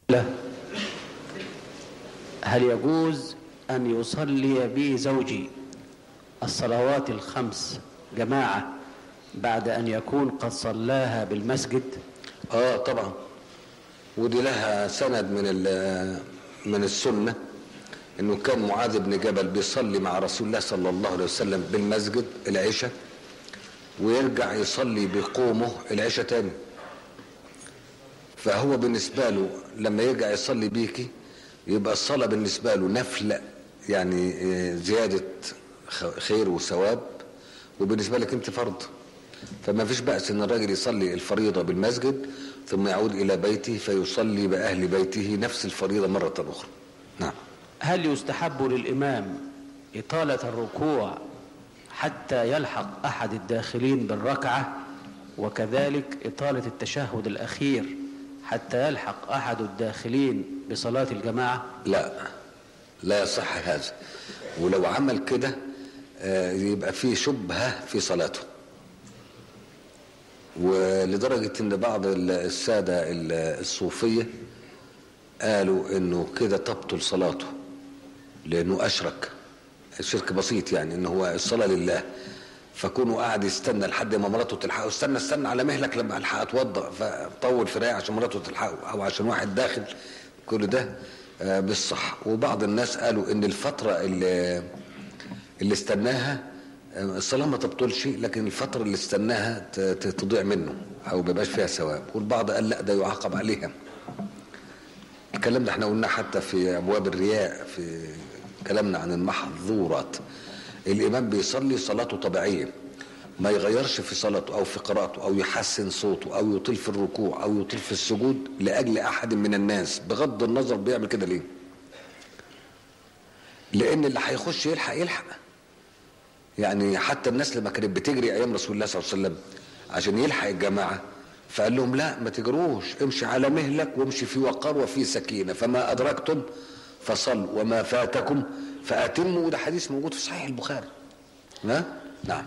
له هل يجوز أن يصلي بي زوجي الصلوات الخمس جماعة بعد أن يكون قد صلاها بالمسجد اه طبعا ودي لها سند من ال- من السنه انه كان معاذ بن جبل بيصلي مع رسول الله صلى الله عليه وسلم بالمسجد العشاء ويرجع يصلي بقومه العشاء تاني فهو بالنسبه له لما يرجع يصلي بيكي يبقى الصلاه بالنسبه له نفل يعني آه، زياده خ- خير وثواب وبالنسبه لك انت فرض فما فيش بأس ان الراجل يصلي الفريضة بالمسجد ثم يعود الى بيته فيصلي باهل بيته نفس الفريضة مرة اخرى نعم هل يستحب للإمام إطالة الركوع حتى يلحق أحد الداخلين بالركعة وكذلك إطالة التشهد الأخير حتى يلحق أحد الداخلين بصلاة الجماعة لا لا يصح هذا ولو عمل كده آه، يبقى فيه شبهة في صلاته ولدرجة ان بعض ال- السادة ال- الصوفية قالوا انه كده تبطل صلاته لانه اشرك الشرك بسيط يعني ان هو الصلاة لله فكونه قاعد يستنى لحد ما مراته تلحقه استنى استنى على مهلك لما الحق اتوضا فطول في رايه عشان مراته تلحقه او عشان واحد داخل كل ده آه، بالصح وبعض الناس قالوا ان الفتره اللي اللي استناها آه، الصلاه ما تبطلش لكن الفتره اللي استناها ت- ت- تضيع منه او ما يبقاش فيها ثواب والبعض قال لا ده يعاقب عليها الكلام ده احنا قلناه حتى في ابواب الرياء في كلامنا عن المحظورات الامام بيصلي صلاته طبيعيه ما يغيرش في صلاته او في قراءته او يحسن صوته او يطيل في الركوع او يطيل في السجود لاجل احد من الناس بغض النظر بيعمل كده ليه لان اللي هيخش يلحق يلحق يعني حتى الناس لما كانت بتجري ايام رسول الله صلى الله عليه وسلم عشان يلحق الجماعه فقال لهم لا ما تجروش امشي على مهلك وامشي في وقار وفي سكينه فما ادركتم فصلوا وما فاتكم فاتموا وده حديث موجود في صحيح البخاري ها نعم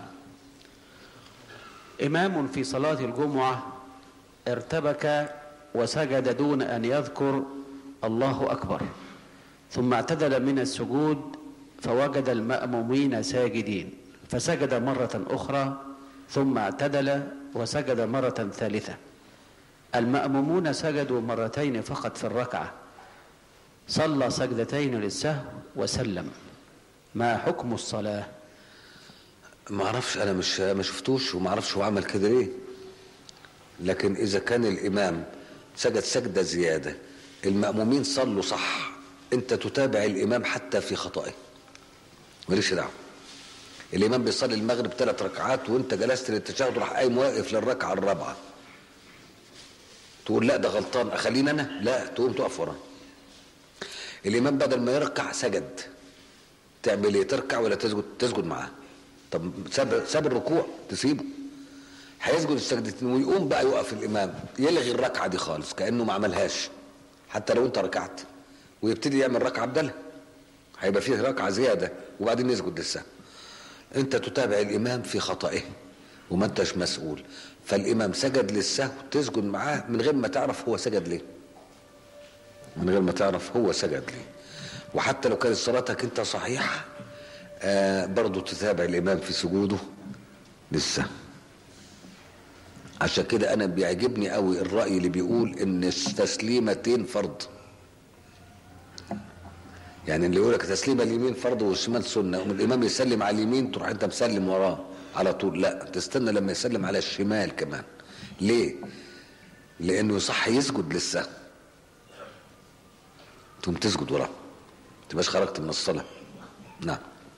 إمام في صلاة الجمعة ارتبك وسجد دون أن يذكر الله أكبر ثم اعتدل من السجود فوجد المأمومين ساجدين فسجد مرة أخرى ثم اعتدل وسجد مرة ثالثة المأمومون سجدوا مرتين فقط في الركعة صلى سجدتين للسهو وسلم ما حكم الصلاه ما اعرفش انا مش ما شفتوش وما اعرفش هو عمل كده ليه لكن اذا كان الامام سجد سجده زياده المامومين صلوا صح انت تتابع الامام حتى في خطئه ماليش دعوه الامام بيصلي المغرب ثلاث ركعات وانت جلست للتشهد راح قايم واقف للركعه الرابعه تقول لا ده غلطان اخليني انا لا تقوم تقف وراه الامام بدل ما يركع سجد تعمل ايه تركع ولا تسجد تسجد معاه طب ساب ساب الركوع تسيبه هيسجد السجدتين ويقوم بقى يقف الامام يلغي الركعه دي خالص كانه ما عملهاش حتى لو انت ركعت ويبتدي يعمل ركعه بدلها هيبقى فيه ركعه زياده وبعدين يسجد للسهو انت تتابع الامام في خطئه وما انتش مسؤول فالامام سجد للسهو تسجد معاه من غير ما تعرف هو سجد ليه من غير ما تعرف هو سجد ليه وحتى لو كانت صلاتك انت صحيحه آه برضو تتابع الامام في سجوده لسه عشان كده انا بيعجبني قوي الراي اللي بيقول ان التسليمتين فرض يعني اللي يقول لك تسليمه اليمين فرض والشمال سنه والامام يسلم على اليمين تروح انت مسلم وراه على طول لا تستنى لما يسلم على الشمال كمان ليه لانه صح يسجد لسه تقوم تسجد وراه تبقاش خرجت من الصلاه نعم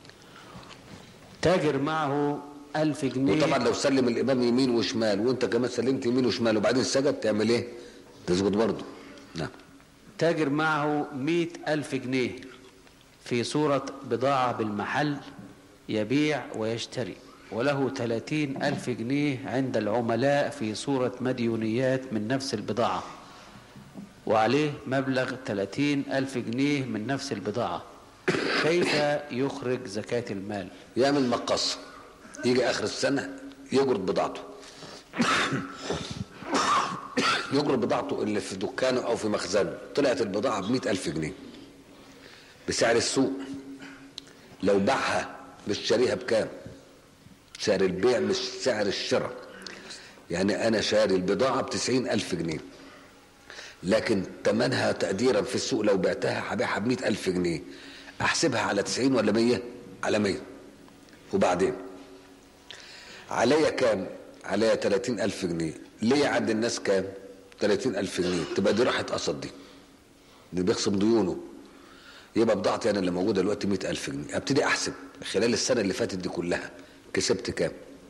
تاجر معه ألف جنيه وطبعا لو سلم الامام يمين وشمال وانت كمان سلمت يمين وشمال وبعدين سجد تعمل ايه تسجد برضه نعم تاجر معه مئة ألف جنيه في صورة بضاعة بالمحل يبيع ويشتري وله ثلاثين ألف جنيه عند العملاء في صورة مديونيات من نفس البضاعة وعليه مبلغ ثلاثين ألف جنيه من نفس البضاعة كيف يخرج زكاة المال يعمل مقص يجي اخر السنه يجرد بضاعته يجري بضاعته اللي في دكانه او في مخزنه طلعت البضاعه ب ألف جنيه بسعر السوق لو باعها مش شاريها بكام سعر البيع مش سعر الشراء يعني انا شاري البضاعه بتسعين الف جنيه لكن ثمنها تقديرا في السوق لو بعتها هبيعها ب ألف جنيه احسبها على 90 ولا 100 على 100 وبعدين عليا كام عليا 30 ألف جنيه ليه عند الناس كام 30 ألف جنيه تبقى دي راحت قصد دي اللي بيخصم ديونه يبقى بضاعتي انا اللي موجوده دلوقتي 100000 جنيه ابتدي احسب خلال السنه اللي فاتت دي كلها كسبت كام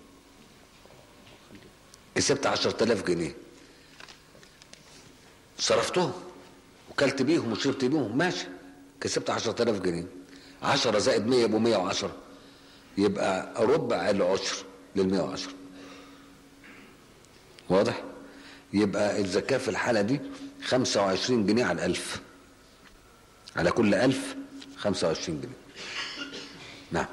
كسبت 10000 جنيه صرفتهم وكلت بيهم وشربت بيهم ماشي كسبت 10000 جنيه 10 زائد 100 يبقوا 110 يبقى ربع العشر لل 110 واضح يبقى الزكاه في الحاله دي 25 جنيه على الألف على كل ألف خمسة وعشرين جنيه نعم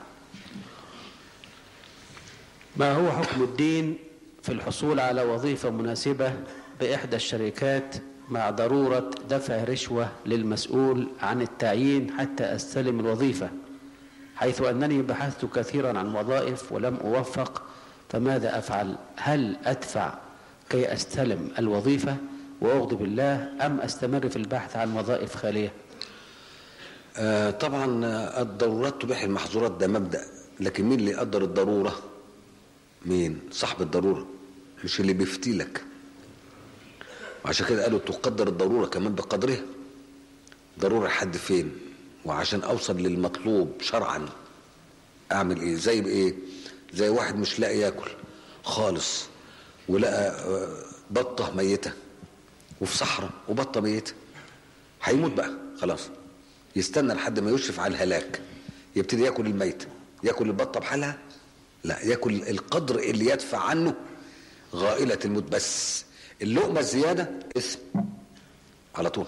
ما هو حكم الدين في الحصول على وظيفة مناسبة بإحدى الشركات مع ضرورة دفع رشوة للمسؤول عن التعيين حتى أستلم الوظيفة حيث أنني بحثت كثيرا عن وظائف ولم أوفق فماذا أفعل هل أدفع كي أستلم الوظيفة وأغضب الله أم أستمر في البحث عن وظائف خالية آه طبعا آه، الضرورات تبيح المحظورات ده مبدأ لكن مين اللي يقدر الضرورة مين صاحب الضرورة مش اللي بيفتي لك وعشان كده قالوا تقدر الضرورة كمان بقدرها ضرورة حد فين وعشان اوصل للمطلوب شرعا اعمل ايه زي بايه زي واحد مش لاقي ياكل خالص ولقى آه، بطة ميتة وفي صحراء وبطة ميتة هيموت بقى خلاص يستنى لحد ما يشرف على الهلاك يبتدي ياكل الميت ياكل البطه بحالها لا ياكل القدر اللي يدفع عنه غائله الموت بس اللقمه الزياده اسم على طول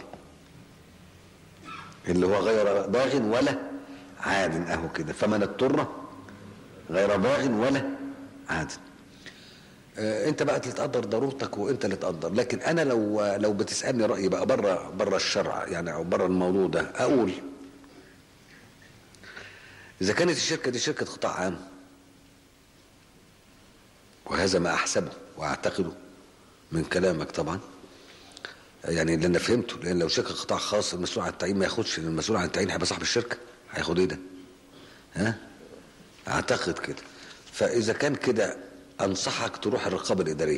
اللي هو غير باغ ولا عاد اهو كده فمن اضطر غير باغ ولا عاد آه، انت بقى اللي تقدر ضرورتك وانت اللي تقدر لكن انا لو لو بتسالني رايي بقى بره بره الشرع يعني او بره الموضوع ده اقول اذا كانت الشركه دي شركه قطاع عام وهذا ما احسبه واعتقده من كلامك طبعا يعني اللي انا فهمته لان لو شركه قطاع خاص المسؤول عن التعيين ما ياخدش المسؤول عن التعيين هيبقى صاحب الشركه هياخد ايه ده؟ ها؟ اعتقد كده فاذا كان كده انصحك تروح الرقابه الاداريه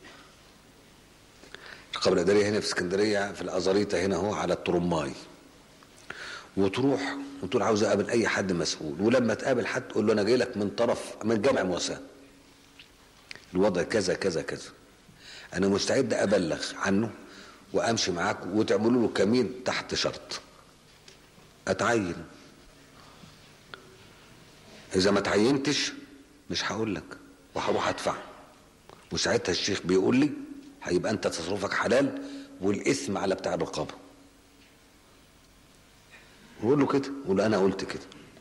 الرقابه الاداريه هنا في اسكندريه في الازاريطه هنا اهو على الطرماي وتروح وتقول عاوز اقابل اي حد مسؤول ولما تقابل حد تقول له انا جاي لك من طرف من جامع مواساه الوضع كذا كذا كذا انا مستعد ابلغ عنه وامشي معاك وتعملوا له كمين تحت شرط اتعين اذا ما تعينتش مش هقول لك وهروح ادفع وساعتها الشيخ بيقول لي هيبقى انت تصرفك حلال والاثم على بتاع الرقابه بقول له كده قول انا قلت كده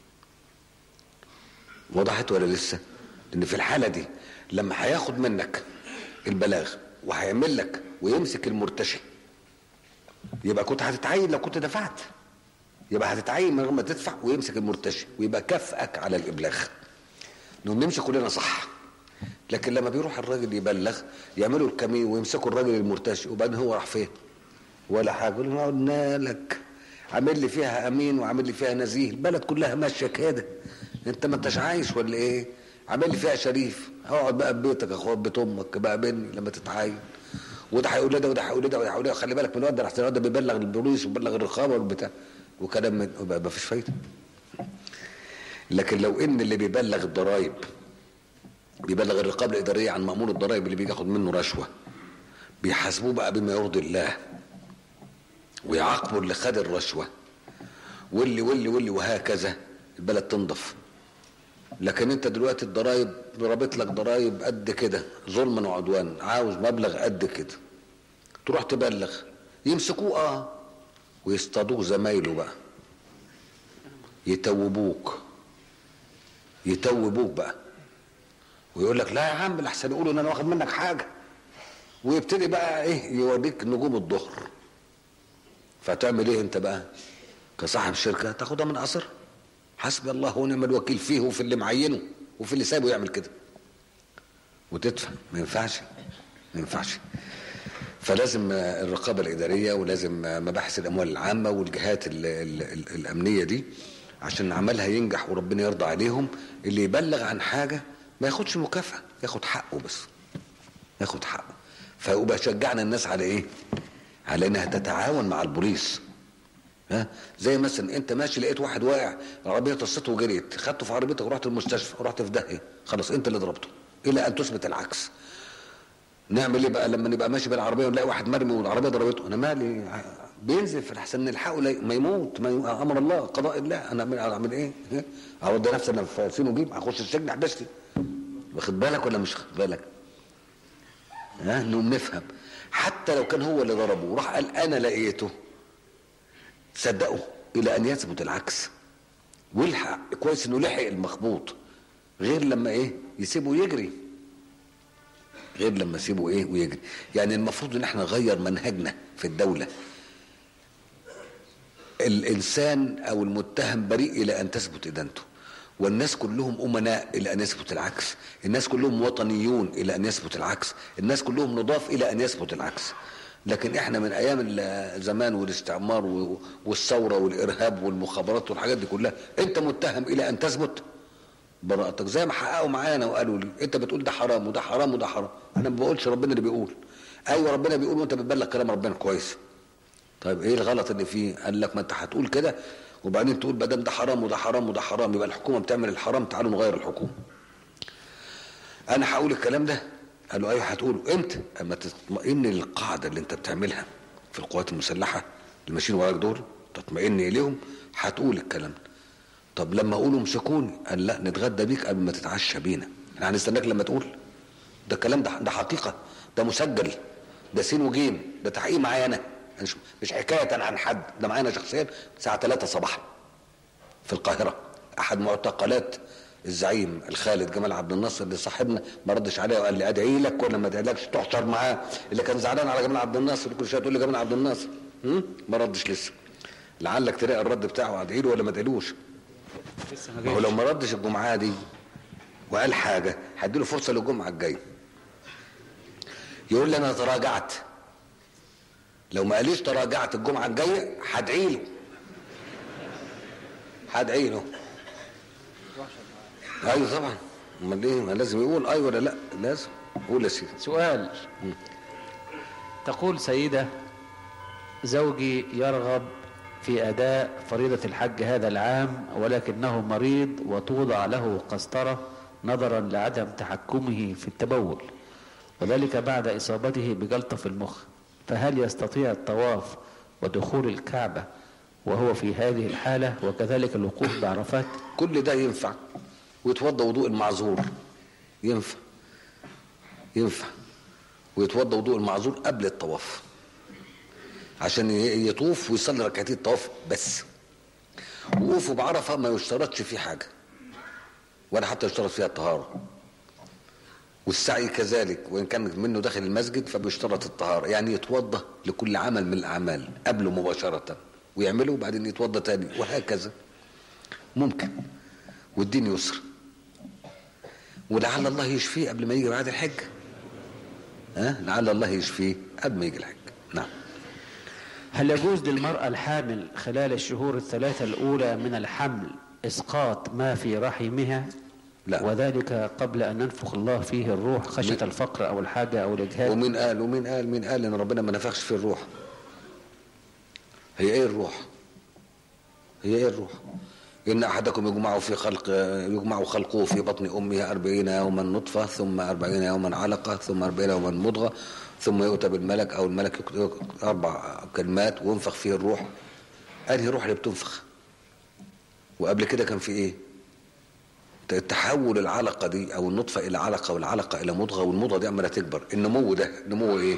وضحت ولا لسه لان في الحاله دي لما هياخد منك البلاغ وهيعمل لك ويمسك المرتشي يبقى كنت هتتعين لو كنت دفعت يبقى هتتعين من غير ما تدفع ويمسك المرتشي ويبقى كفأك على الابلاغ نقوم نمشي كلنا صح لكن لما بيروح الراجل يبلغ يعملوا الكمين ويمسكوا الراجل المرتشي وبعدين هو راح فين ولا حاجه يقول له قلنا لك عامل لي فيها امين وعامل لي فيها نزيه البلد كلها ماشيه كده انت ما انتش عايش ولا ايه عامل لي فيها شريف اقعد بقى في بيتك اخوات بيت امك بقى بيني لما تتعين وده هيقول ده وده هيقول ده وده هيقول ده خلي بالك من الواد ده احسن الواد ده بيبلغ البوليس وبيبلغ الرقابه والبتاع وكلام من ما فيش فايده لكن لو ان اللي بيبلغ الضرايب بيبلغ الرقابه الاداريه عن مامور الضرايب اللي بيجي ياخد منه رشوه بيحاسبوه بقى بما يرضي الله ويعاقبوا اللي خد الرشوه واللي واللي واللي وهكذا البلد تنضف لكن انت دلوقتي الضرايب ضربت لك ضرايب قد كده ظلما وعدوان عاوز مبلغ قد كده تروح تبلغ يمسكوه اه ويصطادوه زمايله بقى يتوبوك يتوبوك بقى ويقول لك لا يا عم لحسن يقولوا ان انا واخد منك حاجه ويبتدي بقى ايه يوريك نجوم الظهر فتعمل ايه انت بقى كصاحب شركه تاخدها من قصر حسبي الله ونعم الوكيل فيه وفي اللي معينه وفي اللي سايبه يعمل كده وتدفع ما ينفعش ما ينفعش فلازم الرقابة الإدارية ولازم مباحث الأموال العامة والجهات ال ال ال الأمنية دي عشان عملها ينجح وربنا يرضى عليهم اللي يبلغ عن حاجة ما ياخدش مكافأة ياخد حقه بس ياخد حقه فيبقى شجعنا الناس على ايه على انها تتعاون مع البوليس ها زي مثلا انت ماشي لقيت واحد واقع العربيه طصته وجريت خدته في عربيتك ورحت المستشفى ورحت في داهيه خلاص انت اللي ضربته الى ان تثبت العكس نعمل ايه بقى لما نبقى ماشي بالعربيه ونلاقي واحد مرمي والعربيه ضربته انا مالي بينزل في الحسن نلحقه ما يموت ما ي... امر الله قضاء الله انا اعمل ايه؟ اودي نفسي انا في سين وجيب هخش السجن احبسني واخد بالك ولا مش واخد بالك؟ ها نقوم نفهم حتى لو كان هو اللي ضربه وراح قال انا لقيته صدقوا الى ان يثبت العكس والحق كويس انه لحق المخبوط غير لما ايه يسيبه يجري غير لما يسيبه ايه ويجري يعني المفروض ان احنا نغير منهجنا في الدولة الانسان او المتهم بريء الى ان تثبت ادانته والناس كلهم امناء الى ان يثبت العكس الناس كلهم وطنيون الى ان يثبت العكس الناس كلهم نضاف الى ان يثبت العكس لكن احنا من ايام الزمان والاستعمار والثوره والارهاب والمخابرات والحاجات دي كلها انت متهم الى ان تثبت براءتك زي ما حققوا معانا وقالوا لي انت بتقول ده حرام وده حرام وده حرام انا ما بقولش ربنا اللي بيقول ايوه ربنا بيقول وانت بتبلغ كلام ربنا كويس طيب ايه الغلط اللي فيه قال لك ما انت هتقول كده وبعدين تقول ما دام ده حرام وده حرام وده حرام يبقى الحكومه بتعمل الحرام تعالوا نغير الحكومه انا هقول الكلام ده قالوا ايوه هتقوله امتى اما تطمئن للقاعده اللي انت بتعملها في القوات المسلحه اللي ماشيين وراك دول تطمئن اليهم هتقول الكلام ده طب لما اقول امسكوني قال لا نتغدى بيك قبل ما تتعشى بينا احنا هنستناك لما تقول ده الكلام ده ده حقيقه ده مسجل ده سين وجيم ده تحقيق معايا انا مش مش حكايه عن حد ده معانا شخصيا الساعه 3 صباحا في القاهره احد معتقلات الزعيم الخالد جمال عبد الناصر اللي صاحبنا ما ردش عليه وقال لي ادعي لك ولا ما ادعيلكش تحشر معاه اللي كان زعلان على جمال عبد الناصر كل شويه تقول لي جمال عبد الناصر ما ردش لسه لعلك تلاقي الرد بتاعه ادعي له ولا ما ادعيلوش ما هو لو ما ردش الجمعه دي وقال حاجه هديله فرصه للجمعه الجايه يقول لي انا تراجعت لو ما قاليش تراجعت الجمعه الجايه هدعي له هدعي له ايوه طبعا امال ايه ما لازم يقول ايوه ولا لا لازم قول يا سيدي سؤال تقول سيدة زوجي يرغب في أداء فريضة الحج هذا العام ولكنه مريض وتوضع له قسطرة نظرا لعدم تحكمه في التبول وذلك بعد إصابته بجلطة في المخ فهل يستطيع الطواف ودخول الكعبة وهو في هذه الحالة وكذلك الوقوف بعرفات كل ده ينفع ويتوضى وضوء المعذور ينفع ينفع ويتوضى وضوء المعذور قبل الطواف عشان يطوف ويصلي ركعتين الطواف بس وقوفه بعرفه ما يشترطش فيه حاجه ولا حتى يشترط فيها الطهاره والسعي كذلك وان كان منه داخل المسجد فبيشترط الطهاره يعني يتوضا لكل عمل من الاعمال قبله مباشره ويعمله وبعدين يتوضا تاني وهكذا ممكن والدين يسر ولعل الله يشفيه قبل ما يجي بعد الحج ها لعل الله يشفيه قبل ما يجي الحج نعم هل يجوز للمرأة الحامل خلال الشهور الثلاثة الأولى من الحمل إسقاط ما في رحمها لا. وذلك قبل أن ينفخ الله فيه الروح خشية م- الفقر أو الحاجة أو الإجهاد ومين قال ومين قال مين قال ان ربنا ما نفخش في الروح هي ايه الروح هي ايه الروح ان احدكم يجمع في خلق يجمع خلقه في بطن امه أربعين يوما نطفه ثم أربعين يوما علقه ثم أربعين يوما مضغه ثم يؤتى بالملك او الملك يك- اربع كلمات وينفخ فيه الروح انهي روح اللي بتنفخ وقبل كده كان في ايه تحول العلقه دي او النطفه الى علقه والعلقه الى مضغه والمضغه دي عماله تكبر النمو ده نمو ايه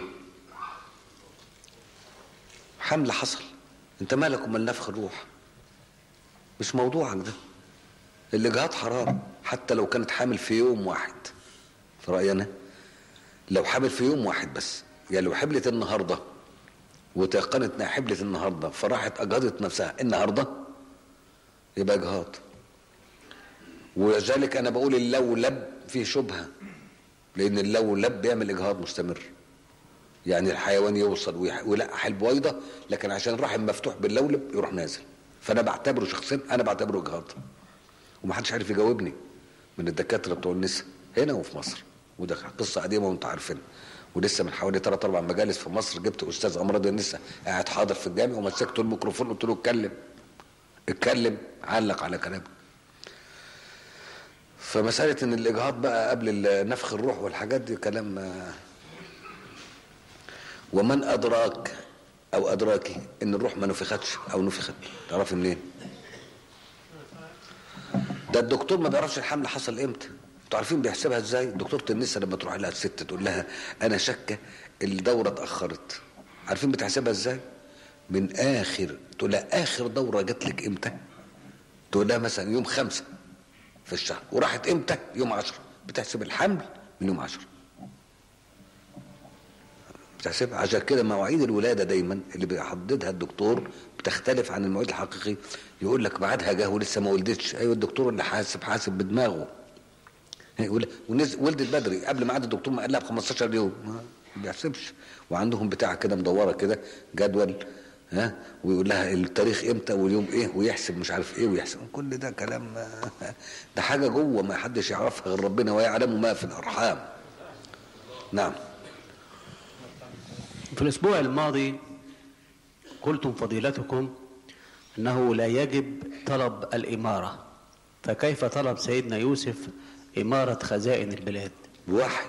حمل حصل انت مالك امال نفخ الروح مش موضوعك ده الاجهاض حرام حتى لو كانت حامل في يوم واحد في رايي انا لو حامل في يوم واحد بس يعني لو حبلت النهارده وتيقنت انها حبلت النهارده فراحت اجهضت نفسها النهارده يبقى اجهاض ولذلك انا بقول اللولب فيه شبهه لان اللولب بيعمل اجهاض مستمر يعني الحيوان يوصل ويح- ويلقح البويضه لكن عشان الرحم مفتوح باللولب يروح نازل فانا بعتبره شخصيا انا بعتبره اجهاض ومحدش عارف يجاوبني من الدكاتره بتوع النساء هنا وفي مصر وده قصه قديمه وانتوا عارفينها ولسه من حوالي ثلاث اربع مجالس في مصر جبت استاذ امراض النساء قاعد حاضر في الجامع ومسكته الميكروفون قلت له اتكلم اتكلم علق على كلامه فمساله ان الاجهاض بقى قبل نفخ الروح والحاجات دي كلام آه، ومن ادراك او ادراكي ان الروح ما نفختش او نفخت تعرفي منين ده الدكتور ما بيعرفش الحمل حصل امتى انتوا عارفين بيحسبها ازاي دكتوره النساء لما تروح لها الست تقول لها انا شاكه الدوره اتاخرت عارفين بتحسبها ازاي من اخر تقول لها اخر دوره جات لك امتى تقول لها مثلا يوم خمسة في الشهر وراحت امتى يوم عشرة بتحسب الحمل من يوم عشرة بتحسبها عشان كده مواعيد الولاده دايما اللي بيحددها الدكتور بتختلف عن المواعيد الحقيقيه يقول لك ميعادها جه ولسه ما ولدتش ايوه الدكتور اللي حاسب حاسب بدماغه يقول ونز- ولدت بدري قبل ميعاد الدكتور ما قال لها ب 15 يوم ما بيحسبش وعندهم بتاع كده مدوره كده جدول ها ويقول لها التاريخ امتى واليوم ايه ويحسب مش عارف ايه ويحسب كل ده كلام ده حاجه جوه ما حدش يعرفها غير ربنا ويعلم ما في الارحام نعم في الأسبوع الماضي قلتم فضيلتكم أنه لا يجب طلب الإمارة فكيف طلب سيدنا يوسف إمارة خزائن البلاد بوحي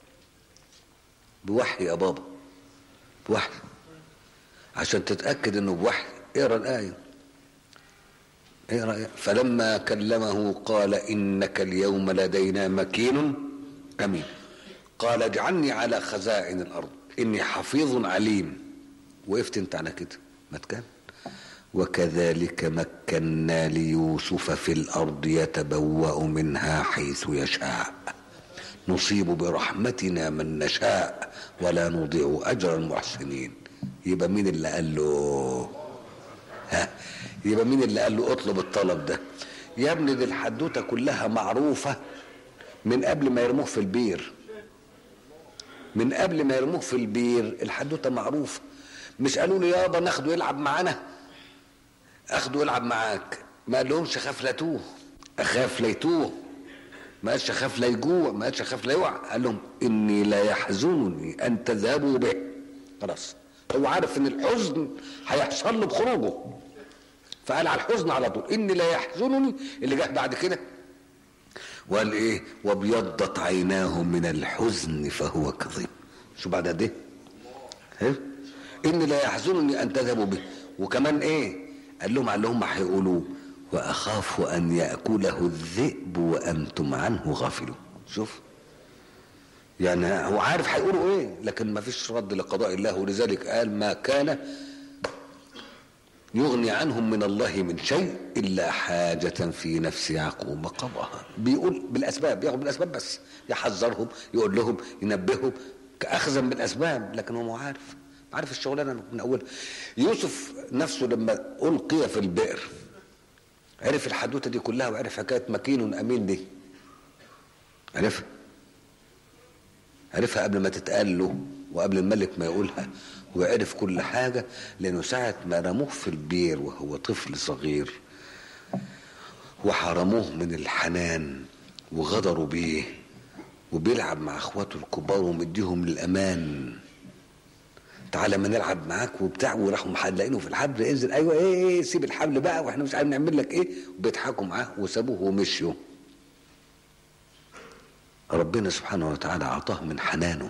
بوحي يا بابا بوحي عشان تتأكد انه بوحي اقرا الآية اقرا الآية. فلما كلمه قال انك اليوم لدينا مكين امين قال اجعلني على خزائن الارض اني حفيظ عليم وقفت انت على كده ما تكان وكذلك مكنا ليوسف في الارض يتبوأ منها حيث يشاء نصيب برحمتنا من نشاء ولا نضيع اجر المحسنين يبقى مين اللي قال له ها يبقى مين اللي قال له اطلب الطلب ده يا ابني دي الحدوته كلها معروفه من قبل ما يرموه في البير من قبل ما يرموه في البير الحدوته معروفه مش قالوا له يابا ناخده يلعب معانا اخده يلعب معاك ما قالهمش خاف لا توه اخاف لا يتوه ما قالش اخاف لا يجوع ما قالش اخاف لا يوعى قال لهم اني لا يحزنني ان تذهبوا به خلاص هو عارف ان الحزن هيحصل له بخروجه فقال على الحزن على طول اني لا يحزنني اللي جه بعد كده وقال ايه وابيضت عيناه من الحزن فهو كظيم شو بعد قد ايه ها؟ اني لا يحزنني ان تذهبوا به وكمان ايه قال لهم على اللي هم هيقولوه واخاف ان ياكله الذئب وانتم عنه غافلون شوف يعني هو عارف هيقولوا ايه لكن ما فيش رد لقضاء الله ولذلك قال ما كان يغني عنهم من الله من شيء الا حاجه في نفس يعقوب قضاها بيقول بالاسباب بياخد بالاسباب بس يحذرهم يقول لهم ينبههم اخذا بالاسباب لكن هو عارف عارف الشغلانه من اولها يوسف نفسه لما القي في البئر عرف الحدوته دي كلها وعرف حكايه مكين امين دي عرفها عرفها قبل ما تتقال له وقبل الملك ما يقولها وعرف كل حاجة لأنه ساعة ما رموه في البير وهو طفل صغير وحرموه من الحنان وغدروا بيه وبيلعب مع اخواته الكبار ومديهم للامان تعالى ما نلعب معاك وبتاع وراحوا محلقينه في الحبل انزل ايوه ايه ايه سيب الحبل بقى واحنا مش عارف نعمل لك ايه وبيضحكوا معاه وسابوه ومشيوا ربنا سبحانه وتعالى اعطاه من حنانه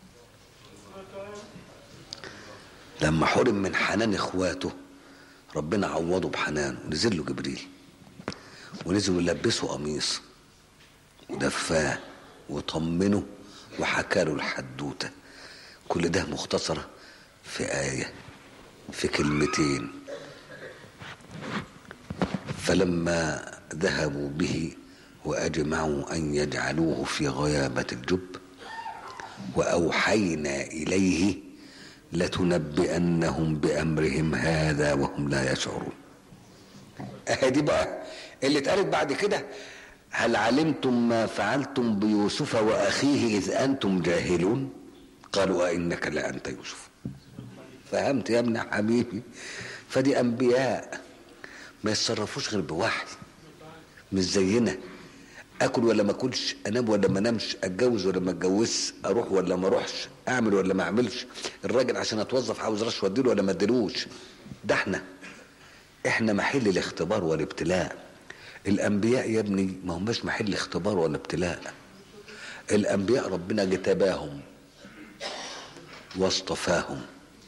لما حرم من حنان اخواته ربنا عوضه بحنانه نزل له جبريل ونزل ولبسه قميص ودفاه وطمنه وحكى له الحدوته كل ده مختصره في ايه في كلمتين فلما ذهبوا به واجمعوا ان يجعلوه في غيابه الجب وأوحينا إليه لتنبئنهم بأمرهم هذا وهم لا يشعرون دي بقى اللي اتقالت بعد كده هل علمتم ما فعلتم بيوسف وأخيه إذ أنتم جاهلون قالوا أئنك لأنت يوسف فهمت يا ابن حبيبي فدي أنبياء ما يتصرفوش غير بوحي مش زينا اكل ولا ما اكلش انام ولا ما انامش اتجوز ولا ما اتجوزش اروح ولا ما اروحش اعمل ولا ما اعملش الراجل عشان اتوظف عاوز رشوه اديله ولا ما اديلوش ده احنا احنا محل الاختبار والابتلاء الانبياء يا ابني ما هماش محل اختبار ولا ابتلاء الانبياء ربنا اجتباهم واصطفاهم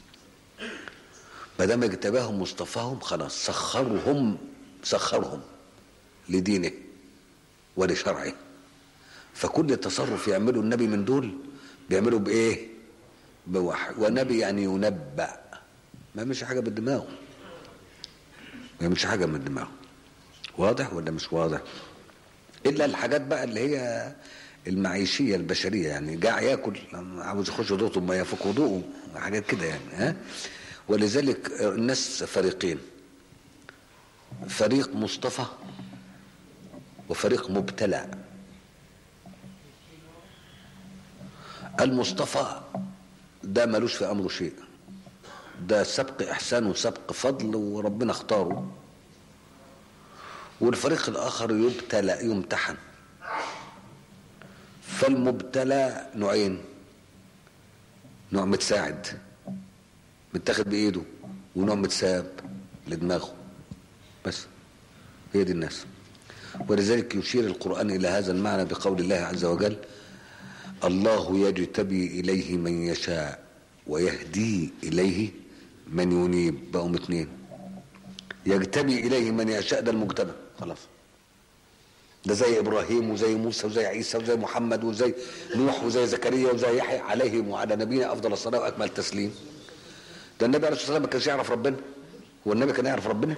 ما دام اجتباهم واصطفاهم خلاص سخرهم سخرهم لدينه ولشرعه فكل تصرف يعمله النبي من دول بيعمله بايه بوحي والنبي يعني ينبأ ما يعملش حاجه بالدماغ ما يعملش حاجه من دماغه واضح ولا مش واضح الا الحاجات بقى اللي هي المعيشيه البشريه يعني جاع ياكل عاوز يخش وضوءه ما يفك وضوءه حاجات كده يعني ها ولذلك الناس فريقين فريق مصطفى وفريق مبتلى المصطفى ده ملوش في امره شيء ده سبق احسان وسبق فضل وربنا اختاره والفريق الاخر يبتلى يمتحن فالمبتلى نوعين نوع متساعد متاخد بايده ونوع متساب لدماغه بس هي دي الناس ولذلك يشير القرآن إلى هذا المعنى بقول الله عز وجل الله يجتبي إليه من يشاء ويهدي إليه من ينيب بقوا اثنين يجتبي إليه من يشاء ده المجتبى خلاص ده زي إبراهيم وزي موسى وزي عيسى وزي محمد وزي نوح وزي زكريا وزي يحيى عليهم وعلى نبينا أفضل الصلاة وأكمل التسليم ده النبي عليه الصلاة والسلام ما كانش يعرف ربنا هو النبي كان يعرف ربنا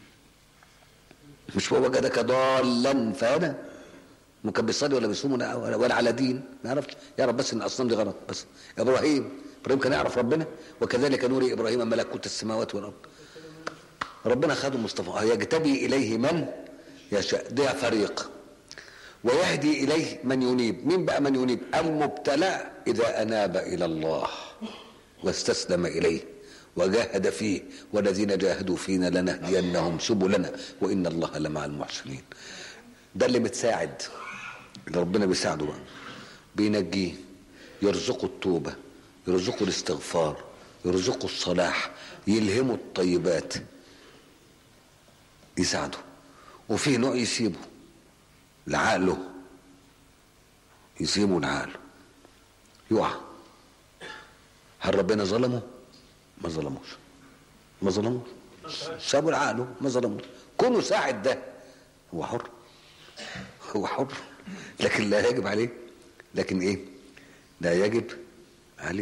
مش هو وجدك ضالا فهدى ما كان بيصلي ولا بيصوم ولا, ولا على دين ما يعرفش يعرف بس ان الاصنام دي غلط بس ابراهيم ابراهيم كان يعرف ربنا وكذلك نوري ابراهيم ملكوت السماوات والارض ربنا خده مصطفى يجتبي اليه من يشاء ده فريق ويهدي اليه من ينيب مين بقى من ينيب المبتلى اذا اناب الى الله واستسلم اليه وجاهد فيه والذين جاهدوا فينا لنهدينهم سبلنا وان الله لمع المحسنين ده اللي متساعد اللي ربنا بيساعده بقى بينجيه يرزقه التوبه يرزقه الاستغفار يرزقه الصلاح يلهمه الطيبات يساعده وفي نوع يسيبه لعقله يسيبه لعقله يقع هل ربنا ظلمه ما ظلموش ما ظلموش سابوا لعقله ما ظلموش كونه ساعد ده هو حر هو حر لكن لا يجب عليه لكن ايه لا يجب عليه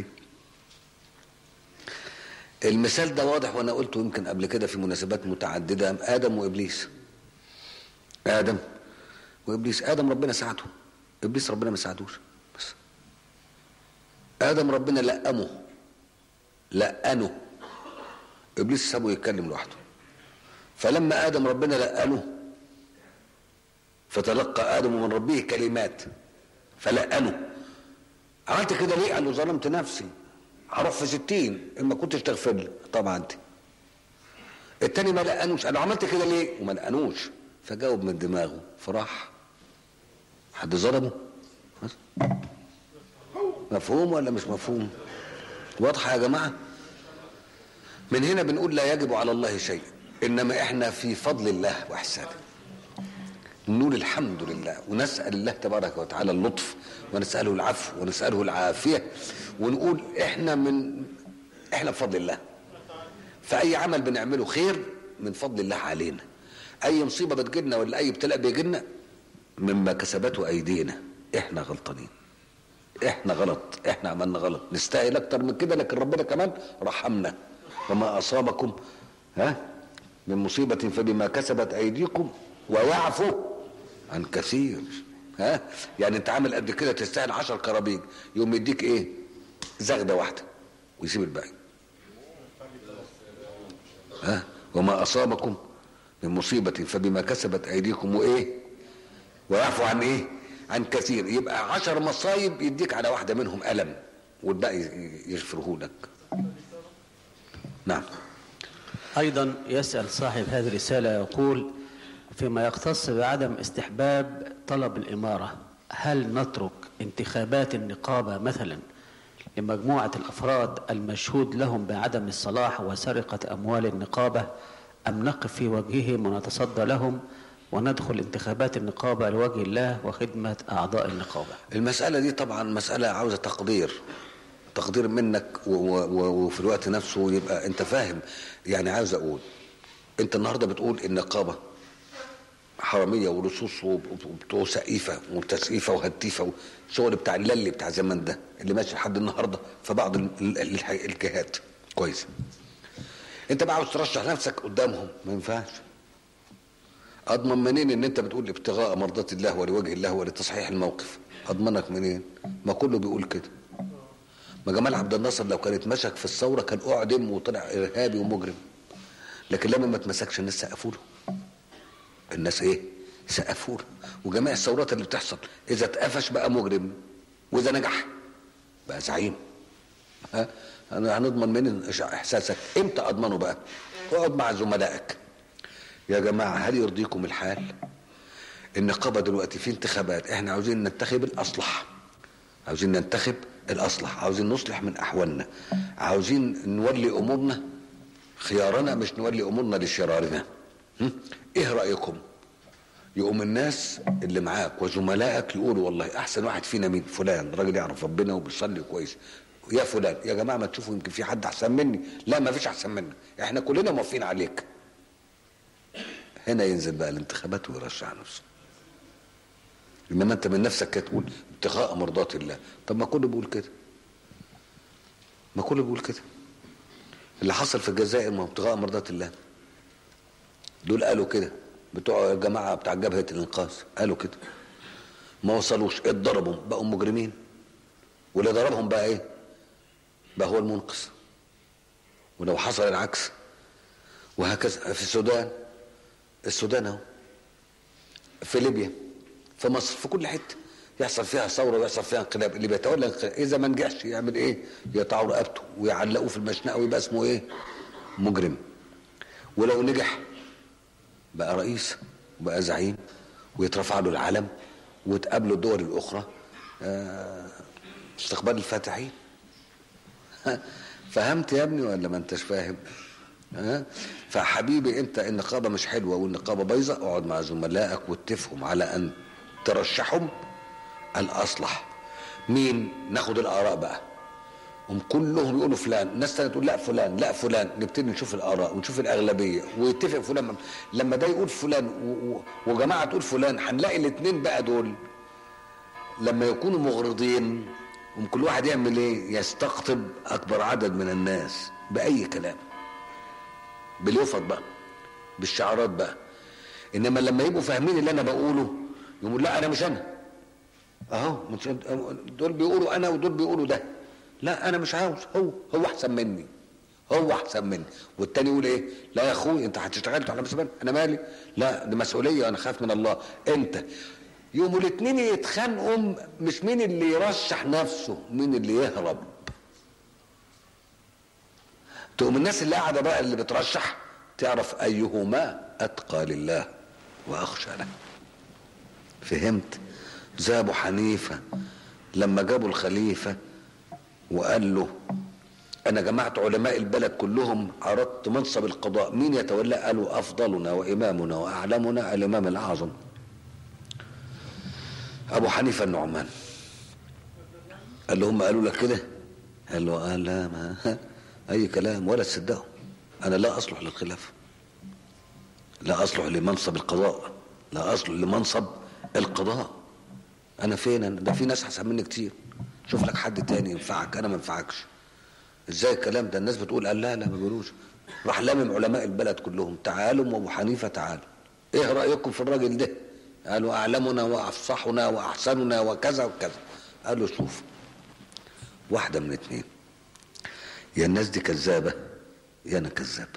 المثال ده واضح وانا قلته يمكن قبل كده في مناسبات متعدده ادم وابليس ادم وابليس ادم ربنا ساعده ابليس ربنا ما ساعدوش بس ادم ربنا لقمه لقنه ابليس سابه يتكلم لوحده فلما ادم ربنا لقنه فتلقى ادم من ربه كلمات فلقنه عملت كده ليه؟ قال له ظلمت نفسي هروح في ستين اما كنتش تغفر لي طبعا انت التاني ما لقنوش قال له عملت كده ليه؟ وما لقنوش فجاوب من دماغه فراح حد ظلمه مفهوم ولا مش مفهوم واضحه يا جماعه من هنا بنقول لا يجب على الله شيء انما احنا في فضل الله واحسانه نقول الحمد لله ونسال الله تبارك وتعالى اللطف ونساله العفو ونساله العافيه ونقول احنا من احنا بفضل الله فاي عمل بنعمله خير من فضل الله علينا اي مصيبه بتجيلنا ولا اي ابتلاء بيجيلنا مما كسبته ايدينا احنا غلطانين احنا غلط احنا عملنا غلط نستاهل اكتر من كده لكن ربنا كمان رحمنا وما اصابكم ها من مصيبه فبما كسبت ايديكم ويعفو عن كثير ها يعني انت عامل قد كده تستاهل 10 كرابيج يقوم يديك ايه زغده واحده ويسيب الباقي ها وما اصابكم من مصيبه فبما كسبت ايديكم وايه ويعفو عن ايه عن كثير يبقى عشر مصايب يديك على واحده منهم الم والباقي يغفره لك نعم أيضا يسأل صاحب هذه الرسالة يقول فيما يختص بعدم استحباب طلب الإمارة هل نترك انتخابات النقابة مثلا لمجموعة الأفراد المشهود لهم بعدم الصلاح وسرقة أموال النقابة أم نقف في وجههم ونتصدى لهم وندخل انتخابات النقابة لوجه الله وخدمة أعضاء النقابة المسألة دي طبعا مسألة عاوزة تقدير تقدير منك و- و- و- وفي الوقت نفسه يبقى انت فاهم يعني عاوز اقول انت النهارده بتقول النقابه حراميه ولصوص وب- وبتوع سقيفه وتسقيفه وهتيفه والشغل بتاع اللي بتاع زمان ده اللي ماشي لحد النهارده في بعض ال- ال- الح- الجهات كويس انت بقى عاوز ترشح نفسك قدامهم ما ينفعش اضمن منين ان انت بتقول ابتغاء مرضات الله ولوجه الله ولتصحيح الموقف اضمنك منين ما كله بيقول كده ما جمال عبد الناصر لو كان اتمسك في الثوره كان اعدم وطلع ارهابي ومجرم لكن لما ما اتمسكش الناس سقفوا له الناس ايه سقفوا له وجميع الثورات اللي بتحصل اذا اتقفش بقى مجرم واذا نجح بقى زعيم ها انا هنضمن منين احساسك امتى اضمنه بقى اقعد مع زملائك يا جماعه هل يرضيكم الحال النقابه دلوقتي في انتخابات احنا عاوزين ننتخب الاصلح عاوزين ننتخب الاصلح عاوزين نصلح من احوالنا عاوزين نولي امورنا خيارنا مش نولي امورنا لشرارنا هم؟ ايه رايكم يقوم الناس اللي معاك وزملائك يقولوا والله احسن واحد فينا مين فلان راجل يعرف ربنا وبيصلي كويس يا فلان يا جماعه ما تشوفوا يمكن في حد احسن مني لا ما فيش احسن مني احنا كلنا موافقين عليك هنا ينزل بقى الانتخابات ويرشح نفسه انما انت من نفسك كده تقول ابتغاء مرضات الله طب ما كله بيقول كده ما كله بيقول كده اللي حصل في الجزائر ما هو ابتغاء مرضات الله دول قالوا كده بتوع الجماعه بتاع جبهه الانقاذ قالوا كده ما وصلوش اتضربوا بقوا مجرمين واللي ضربهم بقى ايه بقى هو المنقذ ولو حصل العكس وهكذا في السودان السودان اهو في ليبيا في مصر في كل حته يحصل فيها ثوره ويحصل فيها انقلاب اللي بيتولى الانقلاب اذا ما نجحش يعمل ايه؟ يقطعوا رقبته ويعلقوه في المشنقه ويبقى اسمه ايه؟ مجرم ولو نجح بقى رئيس وبقى زعيم ويترفع له العلم وتقابله الدول الاخرى آه، استقبال الفاتحين فهمت يا ابني ولا ما انتش فاهم ها فحبيبي انت النقابه مش حلوه والنقابه بايظه اقعد مع زملائك واتفقوا على ان ترشحهم الاصلح مين ناخد الاراء بقى هم كلهم يقولوا فلان ناس تانية تقول لا فلان لا فلان نبتدي نشوف الاراء ونشوف الاغلبيه ويتفق فلان لما ده يقول فلان و- و- وجماعه تقول فلان هنلاقي الاثنين بقى دول لما يكونوا مغرضين هم كل واحد يعمل ايه يستقطب اكبر عدد من الناس باي كلام باليفط بقى بالشعارات بقى انما لما يبقوا فاهمين اللي انا بقوله يقولوا لا انا مش انا اهو مش أنت- دول بيقولوا انا ودول بيقولوا ده لا انا مش عاوز هو هو احسن مني هو احسن مني والتاني يقول ايه لا يا اخوي انت هتشتغل على مسؤوليه انا مالي لا دي مسؤوليه وانا خايف من الله انت يقوموا الاثنين يتخانقوا مش مين اللي يرشح نفسه مين اللي يهرب تقوم الناس اللي قاعده بقى اللي بترشح تعرف ايهما اتقى لله واخشى له فهمت زي ابو حنيفه لما جابوا الخليفه وقال له انا جمعت علماء البلد كلهم عرضت منصب القضاء مين يتولى قالوا افضلنا وامامنا واعلمنا الامام الاعظم ابو حنيفه النعمان قال له هم قالوا لك كده قال له قال لا ما اي كلام ولا تصدقه انا لا اصلح للخلافه لا اصلح لمنصب القضاء لا اصلح لمنصب القضاء انا فين أنا؟ ده في ناس احسن مني كتير شوف لك حد تاني ينفعك انا ما ينفعكش ازاي الكلام ده الناس بتقول قال لا لا ما بيقولوش راح لامم علماء البلد كلهم تعالوا وابو حنيفه تعالوا ايه رايكم في الراجل ده قالوا اعلمنا وافصحنا واحسننا وكذا وكذا قال له شوف واحده من اتنين يا الناس دي كذابه يا انا كذاب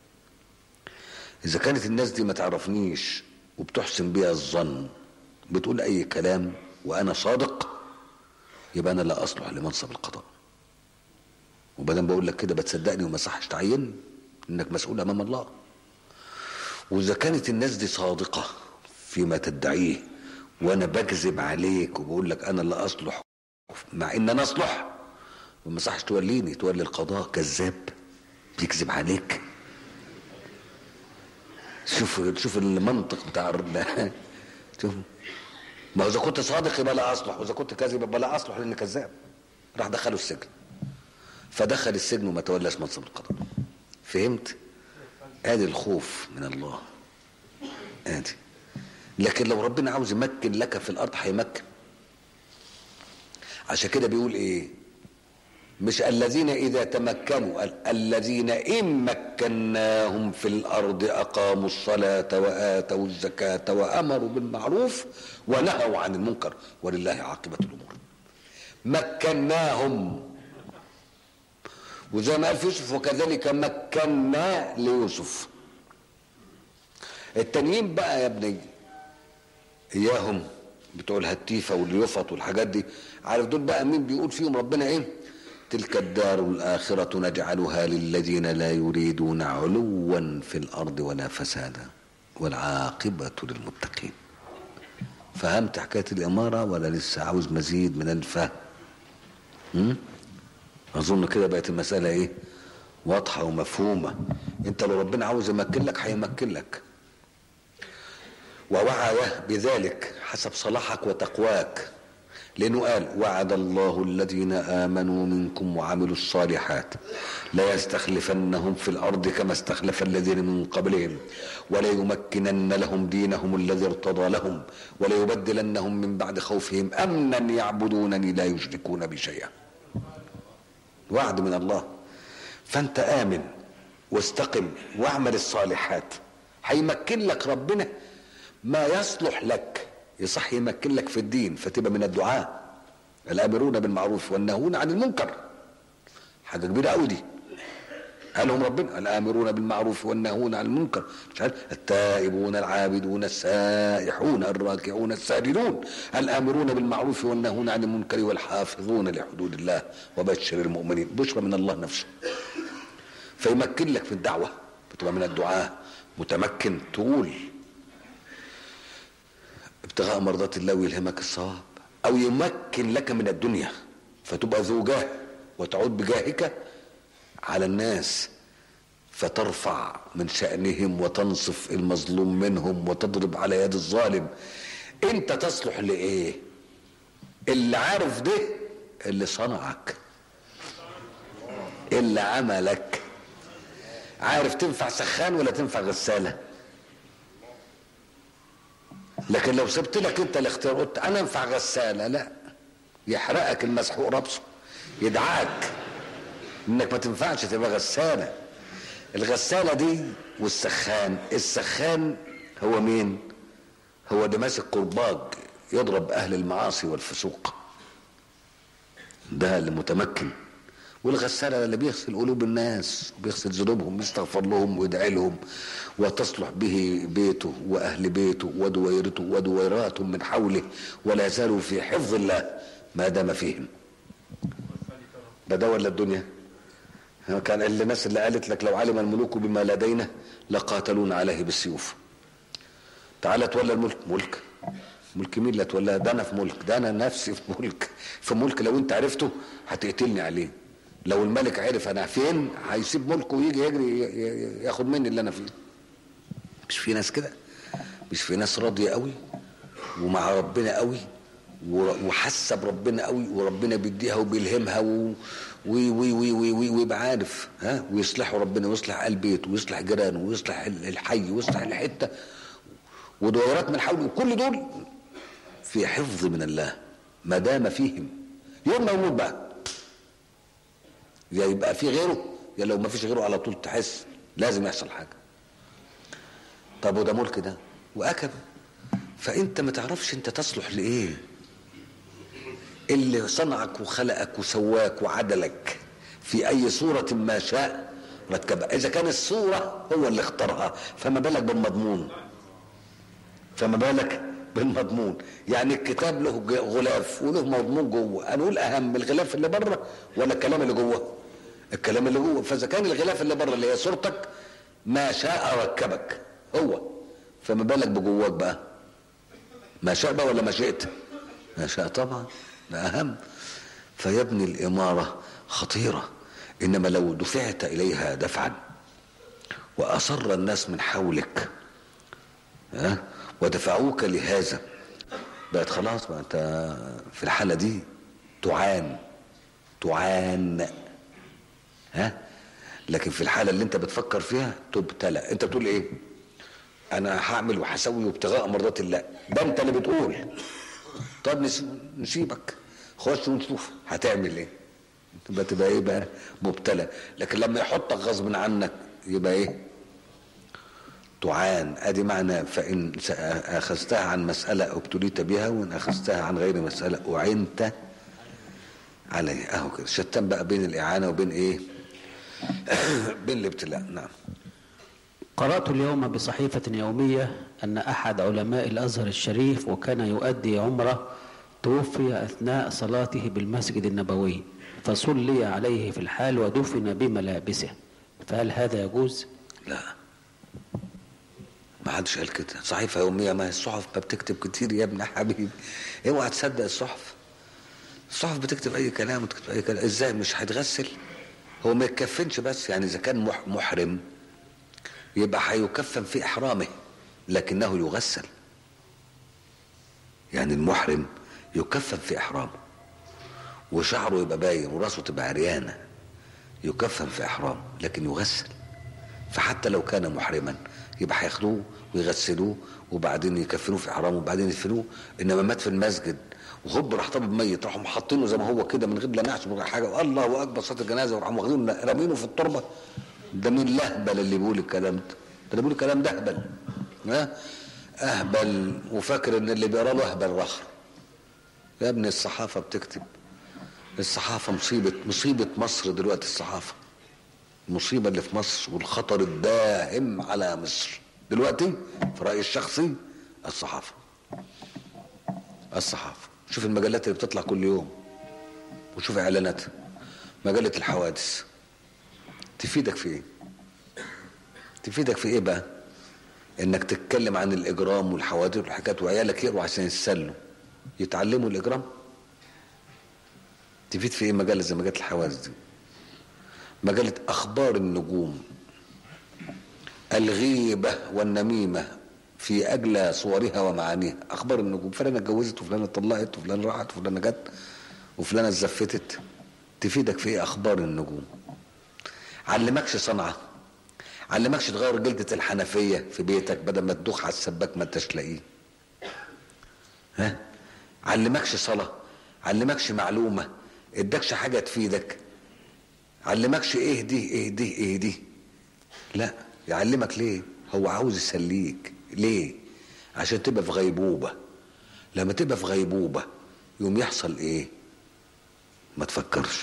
اذا كانت الناس دي ما تعرفنيش وبتحسن بيها الظن بتقول اي كلام وانا صادق يبقى انا لا اصلح لمنصب القضاء وبدل بقول لك كده بتصدقني وما صحش تعيني انك مسؤول امام الله واذا كانت الناس دي صادقه فيما تدعيه وانا بكذب عليك وبقول لك انا لا اصلح مع ان انا اصلح وما صحش توليني تولي القضاء كذاب بيكذب عليك شوف شوف المنطق بتاع ال- شوف ما هو اذا كنت صادق يبقى لا اصلح واذا كنت كاذب يبقى لا اصلح لاني كذاب راح دخله السجن فدخل السجن وما تولاش منصب القضاء فهمت ادي الخوف من الله ادي لكن لو ربنا عاوز يمكن لك في الارض هيمكن عشان كده بيقول ايه مش الذين اذا تمكنوا ال- الذين ان مكناهم في الارض اقاموا الصلاه واتوا الزكاه وامروا بالمعروف ونهوا عن المنكر ولله عاقبه الامور مكناهم وزي ما قال في يوسف وكذلك مكنا ليوسف التانيين بقى يا ابني اياهم بتوع الهتيفه واليفط والحاجات دي عارف دول بقى مين بيقول فيهم ربنا ايه تلك الدار الاخره نجعلها للذين لا يريدون علوا في الارض ولا فسادا والعاقبه للمتقين فهمت حكايه الاماره ولا لسه عاوز مزيد من الفهم م? اظن كده بقت المساله ايه واضحه ومفهومه انت لو ربنا عاوز يمكن لك هيمكن لك ووعد بذلك حسب صلاحك وتقواك لانه قال وعد الله الذين امنوا منكم وعملوا الصالحات لا يستخلفنهم في الارض كما استخلف الذين من قبلهم وليمكنن لهم دينهم الذي ارتضى لهم وليبدلنهم من بعد خوفهم امنا يعبدونني لا يشركون بي شيئا وعد من الله فانت امن واستقم واعمل الصالحات هيمكن لك ربنا ما يصلح لك يصح يمكن لك في الدين فتبقى من الدعاء الامرون بالمعروف والنهون عن المنكر حاجه كبيره قوي دي قالهم ربنا الامرون بالمعروف والنهون عن المنكر مش عارف التائبون العابدون السائحون الراكعون الساجدون الامرون بالمعروف والنهون عن المنكر والحافظون لحدود الله وبشر المؤمنين بشرى من الله نفسه فيمكن لك في الدعوه بتبقى من الدعاء متمكن تقول ابتغاء مرضات الله ويلهمك الصواب او يمكن لك من الدنيا فتبقى ذو جاه وتعود بجاهك على الناس فترفع من شأنهم وتنصف المظلوم منهم وتضرب على يد الظالم انت تصلح لايه اللي عارف ده اللي صنعك اللي عملك عارف تنفع سخان ولا تنفع غساله لكن لو سبت لك انت الاختيار قلت انا انفع غساله لا يحرقك المسحوق ربصه يدعاك انك ما تنفعش تبقى غساله الغساله دي والسخان السخان هو مين هو اللي ماسك قرباج يضرب اهل المعاصي والفسوق ده اللي متمكن والغسالة اللي بيغسل قلوب الناس وبيغسل ذنوبهم يستغفر لهم ويدعي لهم وتصلح به بيته وأهل بيته ودويرته ودويراتهم من حوله ولا يزالوا في حفظ الله ما دام فيهم ده ده ولا الدنيا كان الناس اللي قالت لك لو علم الملوك بما لدينا لقاتلون عليه بالسيوف تعالى تولى الملك ملك ملك مين اللي تولى ده انا في ملك ده انا نفسي في ملك في ملك لو انت عرفته هتقتلني عليه لو الملك عرف انا فين هيسيب ملكه ويجي يجري ياخد مني اللي انا فيه مش في ناس كده مش في ناس راضيه قوي ومع ربنا قوي وحاسه بربنا قوي وربنا بيديها وبيلهمها و وي وي وي وي وي ويبقى عارف ها ويصلحوا ربنا ويصلح قلب بيته ويصلح جيرانه ويصلح الحي ويصلح الحته ودورات من حوله وكل دول في حفظ من الله ما دام فيهم يوم ما يموت بقى يا يبقى في غيره يا لو ما فيش غيره على طول تحس لازم يحصل حاجه طب وده ملك ده واكب فانت ما تعرفش انت تصلح لايه اللي صنعك وخلقك وسواك وعدلك في اي صورة ما شاء ركبها اذا كان الصورة هو اللي اختارها فما بالك بالمضمون فما بالك بالمضمون يعني الكتاب له ج- غلاف وله مضمون جوه هنقول اهم الغلاف اللي بره ولا الكلام اللي جوه الكلام اللي جوه فاذا كان الغلاف اللي بره اللي هي صورتك ما شاء ركبك هو فما بالك بجواك بقى ما شاء بقى ولا ما شئت ما شاء طبعا ده اهم فيبني الاماره خطيره انما لو دفعت اليها دفعا واصر الناس من حولك ها ودفعوك لهذا بقت خلاص بقى انت في الحاله دي تعان تعان ها لكن في الحاله اللي انت بتفكر فيها تبتلى انت بتقول ايه انا هعمل وهسوي وابتغاء مرضات الله ده انت اللي بتقول طب نس- نسيبك خش ونشوف هتعمل ايه تبقى تبقى ايه بقى مبتلى لكن لما يحطك غصب عنك يبقى ايه تعان ادي معنى فان س- اخذتها عن مساله ابتليت بها وان اخذتها عن غير مساله اعنت عليه اهو كده شتان بقى بين الاعانه وبين ايه بين الابتلاء نعم قرأت اليوم بصحيفة يومية أن أحد علماء الأزهر الشريف وكان يؤدي عمرة توفي أثناء صلاته بالمسجد النبوي فصلي عليه في الحال ودفن بملابسه فهل هذا يجوز؟ لا ما حدش قال كده صحيفة يومية ما هي الصحف ما بتكتب كتير يا ابن حبيبي اوعى تصدق الصحف الصحف بتكتب اي كلام وتكتب اي كلام ازاي مش هيتغسل هو ما يتكفنش بس يعني اذا كان مح- محرم يبقى هيكفن في احرامه لكنه يغسل يعني المحرم يكفن في احرامه وشعره يبقى باين وراسه تبقى عريانه يكفن في احرامه لكن يغسل فحتى لو كان محرما يبقى هياخدوه ويغسلوه وبعدين يكفنوه في احرامه وبعدين يدفنوه انما مات في المسجد وهوب راح طبيب ميت راحوا حاطينه زي ما هو كده من غير لا نعش ولا حاجه الله اكبر صلاه الجنازه وراحوا واخدينه رامينه في التربه ده مين الاهبل اللي بيقول الكلام ده؟ ده اللي بيقول الكلام ده اهبل ها اهبل وفاكر ان اللي بيقرا له اهبل رخر يا ابني الصحافه بتكتب الصحافه مصيبه مصيبه مصر دلوقتي الصحافه المصيبة اللي في مصر والخطر الداهم على مصر دلوقتي في رأيي الشخصي الصحافة الصحافة شوف المجلات اللي بتطلع كل يوم وشوف اعلاناتها مجلة الحوادث تفيدك في ايه تفيدك في ايه بقى انك تتكلم عن الاجرام والحوادث والحكايات وعيالك يقروا عشان يتسلوا يتعلموا الاجرام تفيد في ايه مجله زي مجله الحوادث دي مجلة أخبار النجوم الغيبة والنميمة في أجلى صورها ومعانيها أخبار النجوم فلانة اتجوزت وفلانة طلقت وفلانة راحت وفلانة جت وفلانة اتزفتت تفيدك في إيه أخبار النجوم علمكش صنعة علمكش تغير جلدة الحنفية في بيتك بدل ما تدوخ على السباك ما انتش لاقيه ها علمكش صلاة علمكش معلومة ادكش حاجة تفيدك علمكش ايه دي ايه دي ايه دي لا يعلمك ليه هو عاوز يسليك ليه عشان تبقى في غيبوبة لما تبقى في غيبوبة يوم يحصل ايه ما تفكرش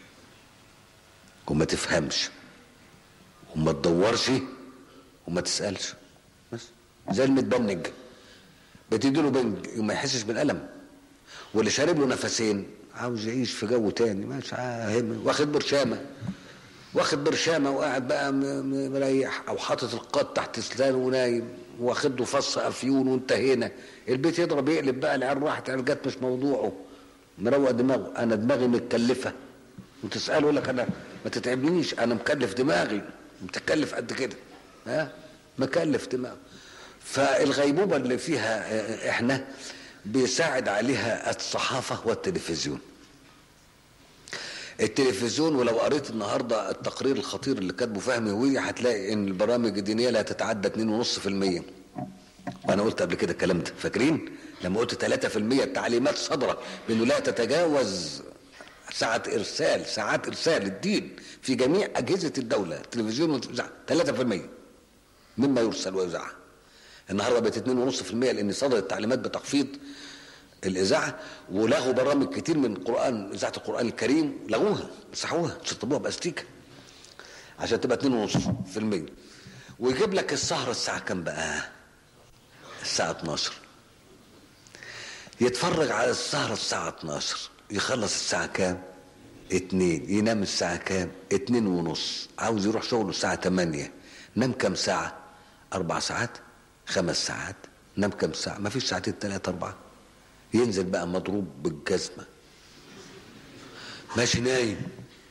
وما تفهمش وما تدورش وما تسألش بس زي المتبنج بتديله بنج وما يحسش بالألم واللي شارب له نفسين عاوز يعيش في جو تاني مش عاهم واخد برشامه واخد برشامه وقاعد بقى م- م- مريح او حاطط القط تحت سلانه ونايم واخد له فص افيون وانتهينا البيت يضرب يقلب بقى العيال راحت العيال جت مش موضوعه مروق دماغه انا دماغي متكلفه وتساله يقول لك انا ما تتعبنيش انا مكلف دماغي متكلف قد كده ها مكلف دماغ فالغيبوبه اللي فيها آه، احنا بيساعد عليها الصحافه والتلفزيون التلفزيون ولو قريت النهارده التقرير الخطير اللي كاتبه فهمي هوية هتلاقي ان البرامج الدينيه لا تتعدى 2.5% وانا قلت قبل كده الكلام ده فاكرين لما قلت 3% التعليمات صادره بانه لا تتجاوز ساعة ارسال ساعات ارسال الدين في جميع اجهزه الدوله التلفزيون والإذاعة 3% مما يرسل ويذاع النهارده بقت 2.5% لان صدرت تعليمات بتخفيض الاذاعه ولغوا برامج كتير من قران اذاعه القران الكريم لغوها مسحوها شطبوها باستيكه عشان تبقى 2.5% ويجيب لك السهره الساعه كام بقى؟ الساعه 12 يتفرج على السهره الساعه 12 يخلص الساعه كام؟ اتنين ينام الساعة كام؟ اتنين ونص عاوز يروح شغله الساعة تمانية نام كام ساعة؟ أربع ساعات؟ خمس ساعات؟ نام كام ساعة؟ ما فيش ساعتين تلاتة أربعة ينزل بقى مضروب بالجزمة ماشي نايم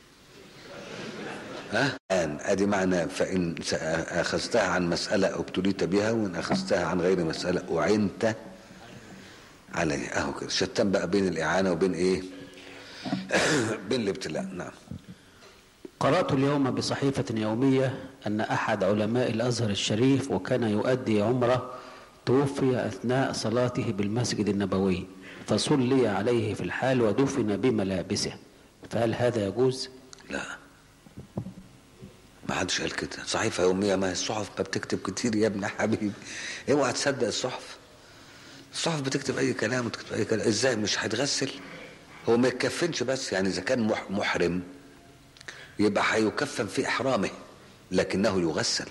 ها؟ الآن أدي معنى فإن أخذتها عن مسألة ابتليت بها وإن أخذتها عن غير مسألة أعنت عليه أهو كده شتان بقى بين الإعانة وبين إيه؟ بين الابتلاء نعم قرأت اليوم بصحيفة يومية أن أحد علماء الأزهر الشريف وكان يؤدي عمرة توفي أثناء صلاته بالمسجد النبوي فصلي عليه في الحال ودفن بملابسه فهل هذا يجوز؟ لا ما حدش قال كده صحيفة يومية ما هي الصحف ما بتكتب كتير يا ابن حبيبي اوعى تصدق الصحف الصحف بتكتب اي كلام وتكتب اي كلام ازاي مش هيتغسل هو ما يتكفنش بس يعني اذا كان محرم يبقى هيكفن في احرامه لكنه يغسل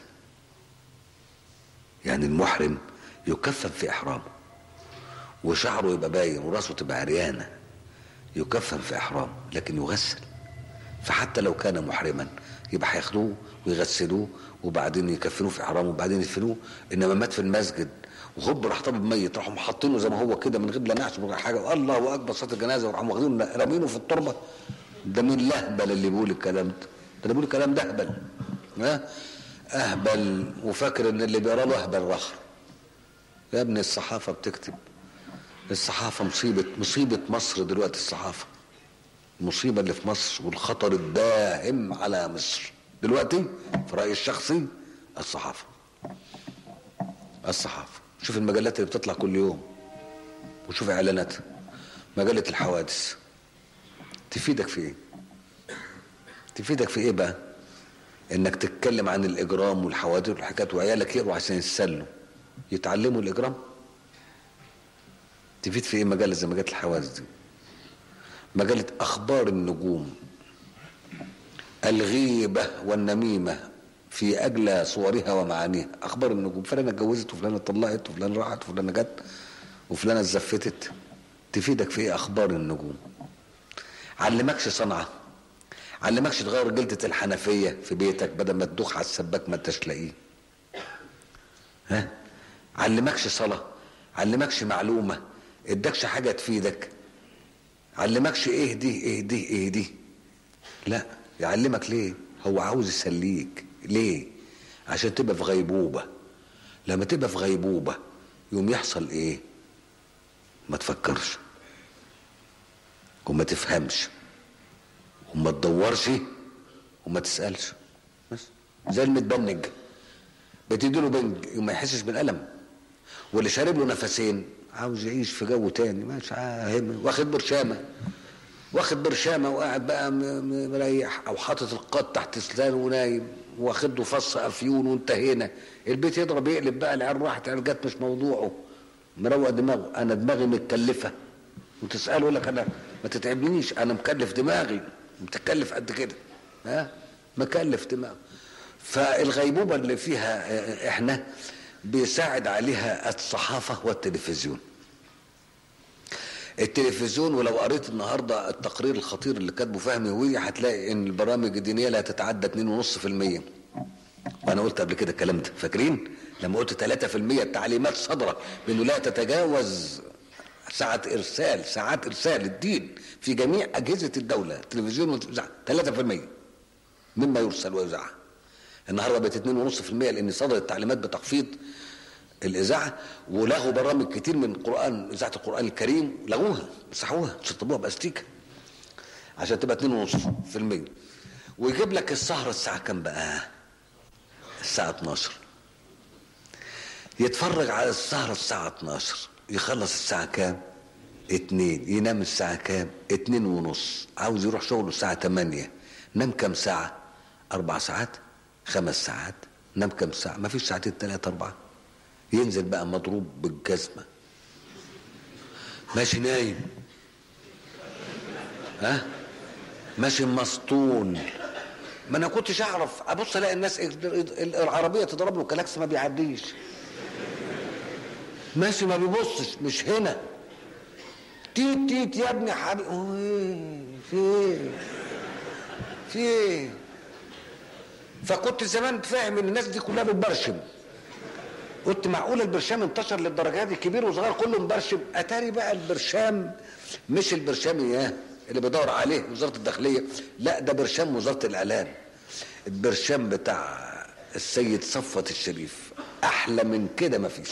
يعني المحرم يكفن في احرامه وشعره يبقى باين وراسه تبقى عريانه يكفن في احرامه لكن يغسل فحتى لو كان محرما يبقى هياخدوه ويغسلوه وبعدين يكفنوه في احرامه وبعدين يدفنوه انما مات في المسجد وهوب راح طبيب ميت راحوا حاطينه زي ما هو كده من غير لا نعش ولا حاجه الله اكبر صلاه الجنازه وراحوا واخدينه رامينه في التربه ده مين الاهبل اللي بيقول الكلام ده؟ ده اللي بيقول الكلام ده اهبل ها اهبل وفاكر ان اللي بيقرا له اهبل رخر يا ابني الصحافه بتكتب الصحافه مصيبه مصيبه مصر دلوقتي الصحافه المصيبه اللي في مصر والخطر الداهم على مصر دلوقتي في رايي الشخصي الصحافه الصحافه شوف المجلات اللي بتطلع كل يوم وشوف اعلاناتها مجله الحوادث تفيدك في ايه تفيدك في ايه بقى انك تتكلم عن الاجرام والحوادث والحاجات وعيالك يقروا عشان يتسلوا يتعلموا الاجرام تفيد في ايه مجله زي مجله الحوادث دي مجله اخبار النجوم الغيبه والنميمه في اجلى صورها ومعانيها اخبار النجوم فلانه اتجوزت وفلانه اتطلقت وفلانه راحت وفلانه جت وفلانه اتزفتت تفيدك في ايه اخبار النجوم علمكش صنعه علمكش تغير جلدة الحنفية في بيتك بدل ما تدوخ على السباك ما انتش لاقيه ها علمكش صلاة علمكش معلومة ادكش حاجة تفيدك علمكش ايه دي ايه دي ايه دي لا يعلمك ليه هو عاوز يسليك ليه عشان تبقى في غيبوبة لما تبقى في غيبوبة يوم يحصل ايه ما تفكرش وما تفهمش وما تدورش وما تسألش بس زي المتبنج بتديله بنج وما يحسش بالألم واللي شارب له نفسين عاوز يعيش في جو تاني مش عاهم واخد برشامه واخد برشامه وقاعد بقى مريح او حاطط القط تحت سلانه ونايم واخد له فص افيون وانتهينا البيت يضرب يقلب بقى العيال راحت العيال جت مش موضوعه مروق دماغه انا دماغي متكلفه وتساله يقول لك انا ما تتعبنيش انا مكلف دماغي متكلف قد كده ها مكلف دماغ فالغيبوبه اللي فيها احنا بيساعد عليها الصحافه والتلفزيون التلفزيون ولو قريت النهارده التقرير الخطير اللي كاتبه فهمي هوية هتلاقي ان البرامج الدينيه لا تتعدى 2.5% وانا قلت قبل كده الكلام ده فاكرين لما قلت 3% التعليمات صادره بانه لا تتجاوز ساعة إرسال ساعات إرسال الدين في جميع أجهزة الدولة التلفزيون والإذاعة 3% مما يرسل ويذاع النهارده بقت 2.5% لأن صدرت تعليمات بتخفيض الإذاعة ولغوا برامج كتير من قرآن إذاعة القرآن الكريم لغوها مسحوها شطبوها بأستيكة عشان تبقى 2.5% ويجيب لك السهرة الساعة كام بقى؟ الساعة 12 يتفرج على السهرة الساعة 12 يخلص الساعة كام؟ اتنين ينام الساعة كام؟ اتنين ونص عاوز يروح شغله الساعة تمانية نام كام ساعة؟ أربع ساعات؟ خمس ساعات؟ نام كام ساعة؟ ما فيش ساعتين تلاتة أربعة ينزل بقى مضروب بالجزمة ماشي نايم ها ماشي مسطول ما انا كنتش اعرف ابص الاقي الناس العربيه تضرب له كلاكس ما بيعديش ماشي ما بيبصش مش هنا تيت تيت يا ابني حبيبي في ايه في ايه فكنت زمان فاهم ان الناس دي كلها بتبرشم قلت معقول البرشام انتشر للدرجه دي كبير وصغير كله مبرشم اتاري بقى البرشام مش البرشام اياه اللي بيدور عليه وزاره الداخليه لا ده برشام وزاره الاعلان البرشام بتاع السيد صفوت الشريف احلى من كده مفيش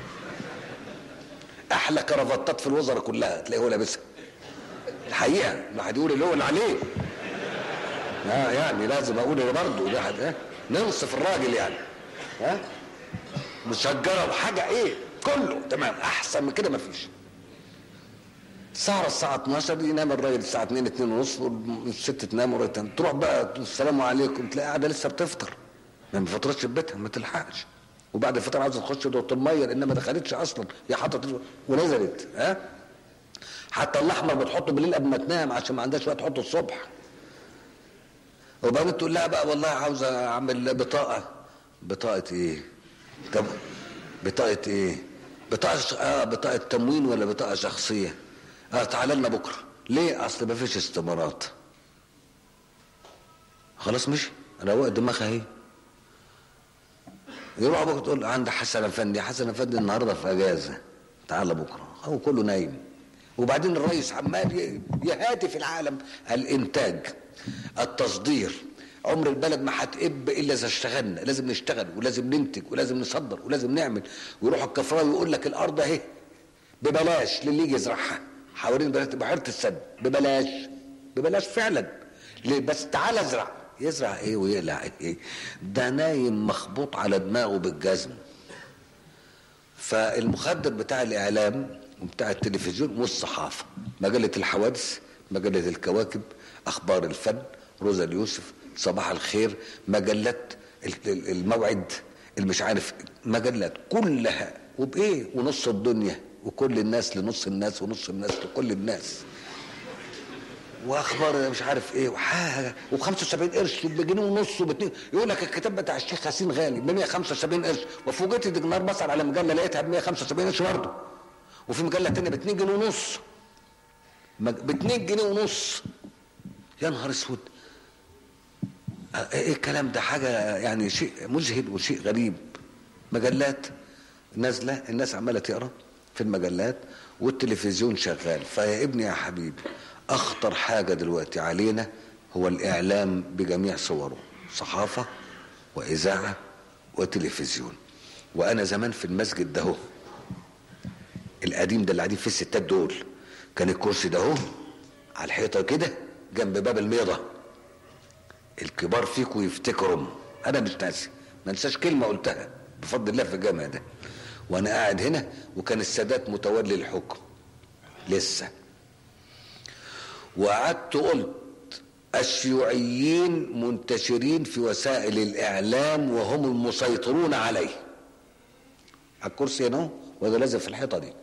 احلى كرافتات في الوزراء كلها تلاقيه هو لابسها الحقيقه الواحد يقول اللي هو اللي عليه اه يعني لازم اقول اللي برضه ده ها ننصف الراجل يعني ها مشجره وحاجه ايه كله تمام احسن من كده مفيش سهرة الساعة 12 ينام الراجل الساعة 2 2 ونص والست تنام وراجل تنام تروح بقى السلام عليكم تلاقي قاعدة لسه بتفطر ما فطرتش في بيتها ما تلحقش وبعد الفطر عاوزة تخش دوره المية لأنها ما دخلتش أصلا هي حطت ونزلت ها حتى الأحمر بتحطه بالليل قبل ما تنام عشان ما عندهاش وقت تحطه الصبح وبعدين تقول لها بقى والله عاوزة أعمل بطاقة بطاقة إيه؟ طب بطاقة إيه؟ بطاقة اه بطاقة تموين ولا بطاقة شخصية؟ اه تعالى لنا بكره ليه اصل ما فيش استمارات خلاص مشي روق دماغها اهي يروح بكره تقول عند حسن افندي حسن افندي النهارده في اجازه تعالى بكره هو كله نايم وبعدين الرئيس عمال يهاتف العالم الانتاج التصدير عمر البلد ما هتقب الا اذا اشتغلنا لازم نشتغل ولازم ننتج ولازم نصدر ولازم نعمل ويروح الكفراوي يقول لك الارض اهي ببلاش للي يجي يزرعها حوالين بحيره السد ببلاش ببلاش فعلا ليه بس تعال ازرع يزرع ايه ويقلع ايه ده نايم مخبوط على دماغه بالجزم فالمخدر بتاع الاعلام وبتاع التلفزيون والصحافه مجله الحوادث مجله الكواكب اخبار الفن روزا اليوسف صباح الخير مجلات الموعد المش عارف مجلات كلها وبايه ونص الدنيا وكل الناس لنص الناس ونص الناس لكل الناس واخبار مش عارف ايه وحاجه وب 75 قرش بجنيه ونص وباتنين يقول لك الكتاب بتاع الشيخ ياسين غالي ب 175 قرش وفوجئت دينار بصر على مجله لقيتها ب 175 قرش برضه وفي مجله ثانيه ب 2 جنيه ونص ب 2 جنيه ونص يا نهار اسود ايه الكلام ده حاجه يعني شيء مذهل وشيء غريب مجلات نازله الناس عماله تقرا في المجلات والتلفزيون شغال فيا ابني يا حبيبي اخطر حاجة دلوقتي علينا هو الاعلام بجميع صوره صحافة واذاعة وتلفزيون وانا زمان في المسجد ده هو القديم ده اللي قاعدين فيه الستات دول كان الكرسي ده هو على الحيطة كده جنب باب الميضة الكبار فيكم يفتكروا انا مش ناسي ما انساش كلمة قلتها بفضل الله في الجامع ده وانا قاعد هنا وكان السادات متولي الحكم لسه وقعدت قلت الشيوعيين منتشرين في وسائل الاعلام وهم المسيطرون عليه على الكرسي هنا ولا لازم في الحيطه دي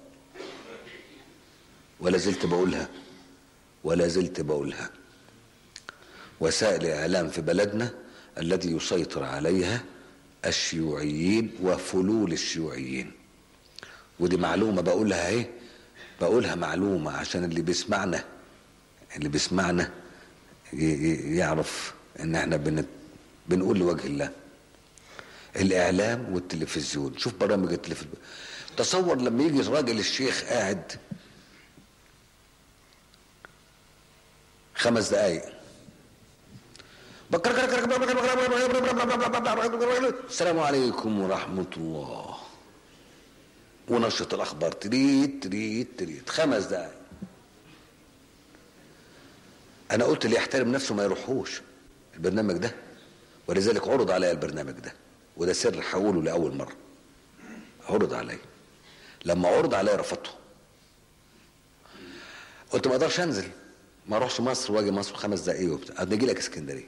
ولا زلت بقولها ولا زلت بقولها وسائل الاعلام في بلدنا الذي يسيطر عليها الشيوعيين وفلول الشيوعيين ودي معلومة بقولها اهي بقولها معلومة عشان اللي بيسمعنا اللي بيسمعنا يعرف ان احنا بن بنقول لوجه الله الاعلام والتلفزيون شوف برامج التلفزيون تصور لما يجي راجل الشيخ قاعد خمس دقايق السلام عليكم ورحمة الله ونشرة الأخبار تريد تريد تريد خمس دقايق أنا قلت اللي يحترم نفسه ما يروحوش البرنامج ده ولذلك عرض علي البرنامج ده وده سر هقوله لأول مرة عرض علي لما عرض علي رفضته قلت ما اقدرش انزل ما اروحش مصر واجي مصر خمس دقايق وبتاع نجي لك اسكندريه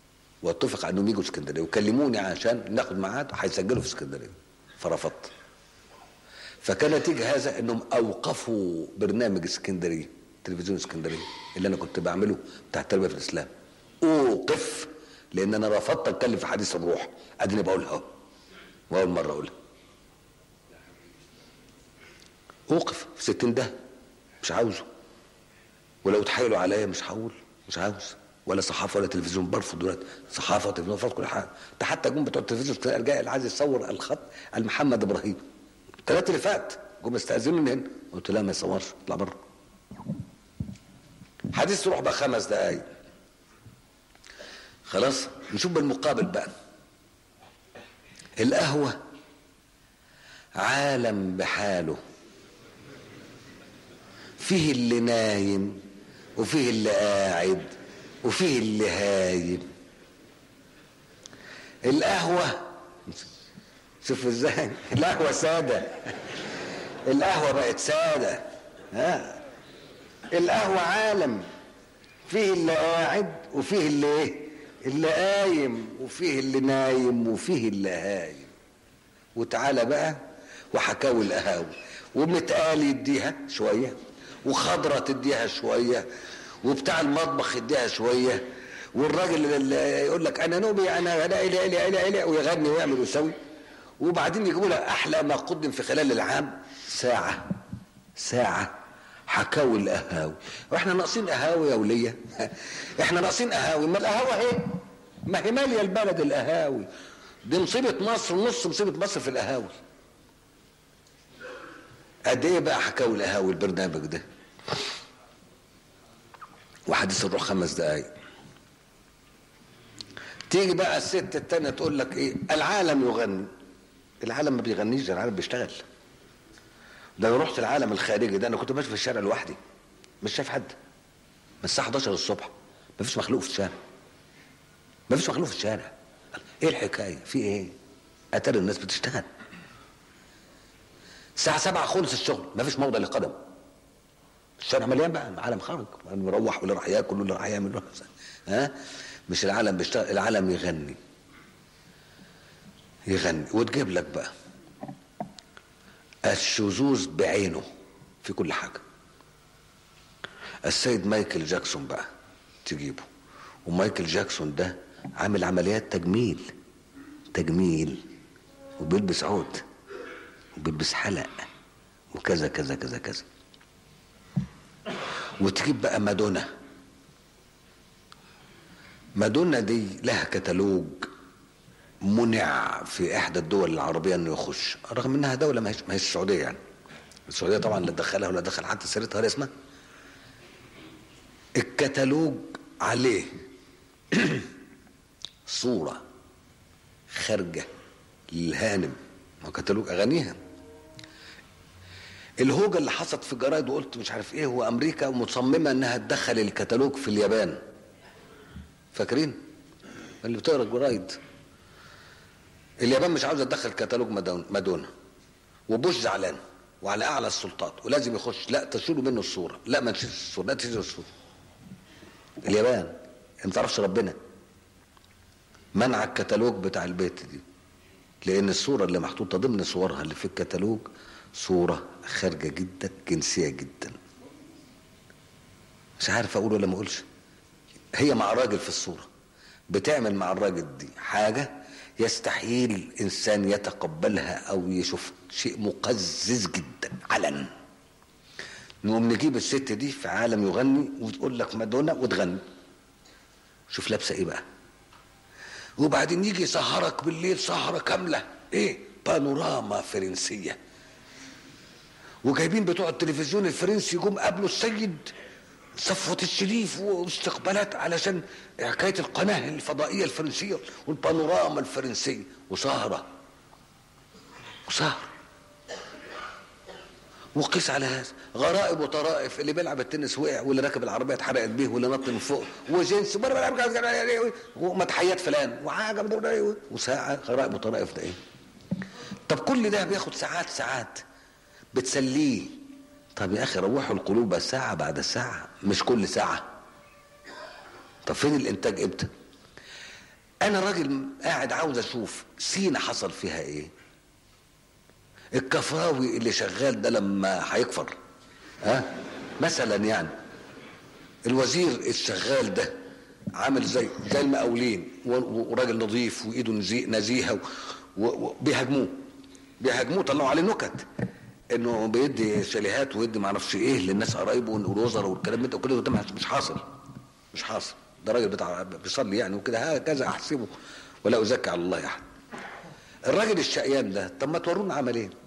واتفق انهم يجوا اسكندريه وكلموني عشان ناخد ميعاد هيسجلوا في اسكندريه فرفضت فكان نتيجة هذا انهم اوقفوا برنامج اسكندرية تلفزيون اسكندرية اللي انا كنت بعمله بتاع التربية في الاسلام اوقف لان انا رفضت اتكلم في حديث الروح اديني بقولها اهو واول مرة اقولها اوقف في ستين ده مش عاوزه ولو تحايلوا عليا مش هقول مش عاوز ولا صحافه ولا تلفزيون برفض دلوقتي صحافه وتلفزيون برفض كل حاجه ده حتى جم بتوع التلفزيون جاي اللي عايز يصور الخط المحمد ابراهيم الثلاث اللي فات جم استاذنوا من هنا قلت لا ما يصورش اطلع بره حديث تروح بقى خمس دقايق خلاص نشوف بالمقابل بقى القهوه عالم بحاله فيه اللي نايم وفيه اللي قاعد وفيه اللي هايم القهوة شوف ازاي القهوة سادة القهوة بقت سادة ها القهوة عالم فيه اللي قاعد وفيه اللي ايه اللي قايم وفيه اللي نايم وفيه اللي هايم وتعالى بقى وحكاوي القهاوي ومتقال يديها شويه وخضرة تديها شوية وبتاع المطبخ يديها شوية والراجل اللي يقول لك انا نوبي انا لا اله الا الا الا ويغني ويعمل ويسوي وبعدين يجيبوا لك احلى ما قدم في خلال العام ساعة ساعة حكاوي القهاوي واحنا ناقصين قهاوي يا وليه احنا ناقصين قهاوي ما القهاوي اهي ما هي ماليه البلد القهاوي دي مصيبه مصر نص مصيبه مصر في القهاوي قد ايه بقى حكاوي القهاوي البرنامج ده وحديث الروح خمس دقايق تيجي بقى الست التانية تقول لك ايه العالم يغني العالم ما بيغنيش ده العالم بيشتغل ده انا رحت العالم الخارجي ده انا كنت ماشي في الشارع لوحدي مش شايف حد من الساعه 11 الصبح ما فيش مخلوق في الشارع ما فيش مخلوق في الشارع ايه الحكايه في ايه اتاري الناس بتشتغل الساعه 7 خلص الشغل ما فيش موضع لقدم الشارع مليان بقى عالم خارج مروح واللي راح ياكل واللي راح يعمل ها مش العالم بيشتغل العالم يغني يغني وتجيب لك بقى الشذوذ بعينه في كل حاجه السيد مايكل جاكسون بقى تجيبه ومايكل جاكسون ده عامل عمليات تجميل تجميل وبيلبس عود وبيلبس حلق وكذا كذا كذا كذا وتجيب بقى مادونا مادونا دي لها كتالوج منع في احدى الدول العربيه انه يخش رغم انها دوله ما هيش ما هيش السعوديه يعني السعوديه طبعا لا دخلها ولا دخل حتى سيرتها ولا اسمها الكتالوج عليه صوره خارجه للهانم ما كتالوج اغانيها الهوجه اللي حصلت في الجرايد وقلت مش عارف ايه هو امريكا مصممه انها تدخل الكتالوج في اليابان فاكرين اللي بتقرا الجرايد اليابان مش عاوزه تدخل كتالوج مادونا وبوش زعلان وعلى اعلى السلطات ولازم يخش لا تشيلوا منه الصوره لا ما تشيلش الصوره لا تشيلوا الصوره اليابان ما تعرفش ربنا منع الكتالوج بتاع البيت دي لان الصوره اللي محطوطه ضمن صورها اللي في الكتالوج صوره خارجه جدا جنسيه جدا مش عارف اقول ولا ما اقولش هي مع راجل في الصوره بتعمل مع الراجل دي حاجه يستحيل انسان يتقبلها او يشوف شيء مقزز جدا علنا نقوم نجيب الست دي في عالم يغني وتقول لك مادونا وتغني شوف لابسه ايه بقى وبعدين يجي يسهرك بالليل سهره كامله ايه بانوراما فرنسيه وجايبين بتوع التلفزيون الفرنسي جم قابلوا السيد صفوة الشريف واستقبالات علشان حكاية القناة الفضائية الفرنسية والبانوراما الفرنسية وسهرة وسهر وقيس على هذا غرائب وطرائف اللي بيلعب التنس وقع واللي راكب العربيه اتحرقت بيه واللي نط من فوق وجنس ومدحيات فلان وحاجه وساعه غرائب وطرائف ده ايه؟ طب كل ده بياخد ساعات ساعات بتسليه طب يا اخي روحوا القلوب ساعه بعد ساعه مش كل ساعه طب فين الانتاج امتى؟ انا راجل قاعد عاوز اشوف سينا حصل فيها ايه؟ الكفراوي اللي شغال ده لما هيكفر ها مثلا يعني الوزير الشغال ده عامل زي زي المقاولين وراجل نظيف وايده نزيهه وبيهاجموه بيهاجموه طلعوا عليه نكت انه بيدي شاليهات ويدي ما اعرفش ايه للناس قرايبه والوزراء والكلام ده وكده ده مش حاصل مش حاصل ده راجل بتاع بيصلي يعني وكده هكذا احسبه ولا ازكي على الله احد الراجل الشقيان ده طب ما تورونا عمل ايه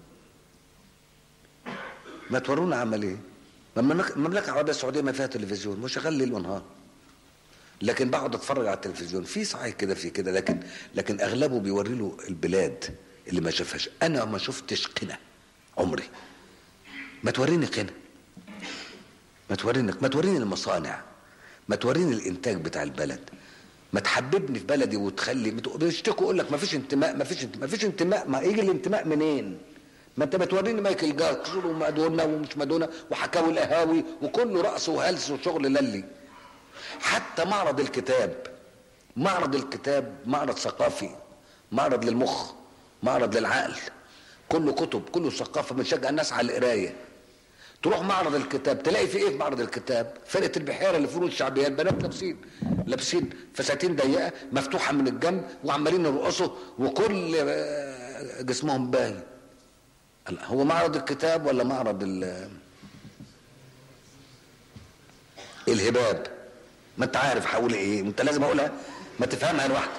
ما تورونا عمل ايه المملكه العربيه السعوديه ما فيها تلفزيون مش شغال ليل ونهار لكن بقعد اتفرج على التلفزيون في صحيح كده في كده لكن لكن اغلبه بيوري له البلاد اللي ما شافهاش انا ما شفتش قنا عمري ما توريني قنا ما توريني ما توريني المصانع ما توريني الانتاج بتاع البلد ما تحببني في بلدي وتخلي بيشتكوا يقول لك ما فيش انتماء ما فيش ما فيش انتماء ما يجي الانتماء منين ما انت بتوريني مايكل جاكسون ومادونا ومش مادونا وحكاوي القهاوي وكله رقص وهلس وشغل للي حتى معرض الكتاب معرض الكتاب معرض ثقافي معرض للمخ معرض للعقل كله كتب كله ثقافه بنشجع الناس على القرايه تروح معرض الكتاب تلاقي في ايه في معرض الكتاب فرقه البحيره اللي فروض الشعبيه البنات لابسين لابسين فساتين ضيقه مفتوحه من الجنب وعمالين يرقصوا وكل جسمهم باين هو معرض الكتاب ولا معرض الهباب ما انت عارف هقول ايه انت لازم اقولها ما تفهمها لوحدك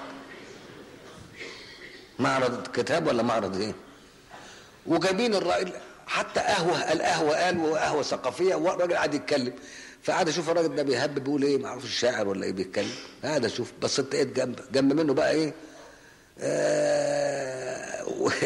معرض كتاب ولا معرض ايه وجايبين الراجل حتى قهوه القهوه قال وقهوه ثقافيه والراجل قاعد يتكلم فقعد اشوف الراجل ده بيهب بيقول ايه ما اعرفش الشاعر ولا ايه بيتكلم قاعد اشوف بصيت لقيت جنب جنب منه بقى ايه آه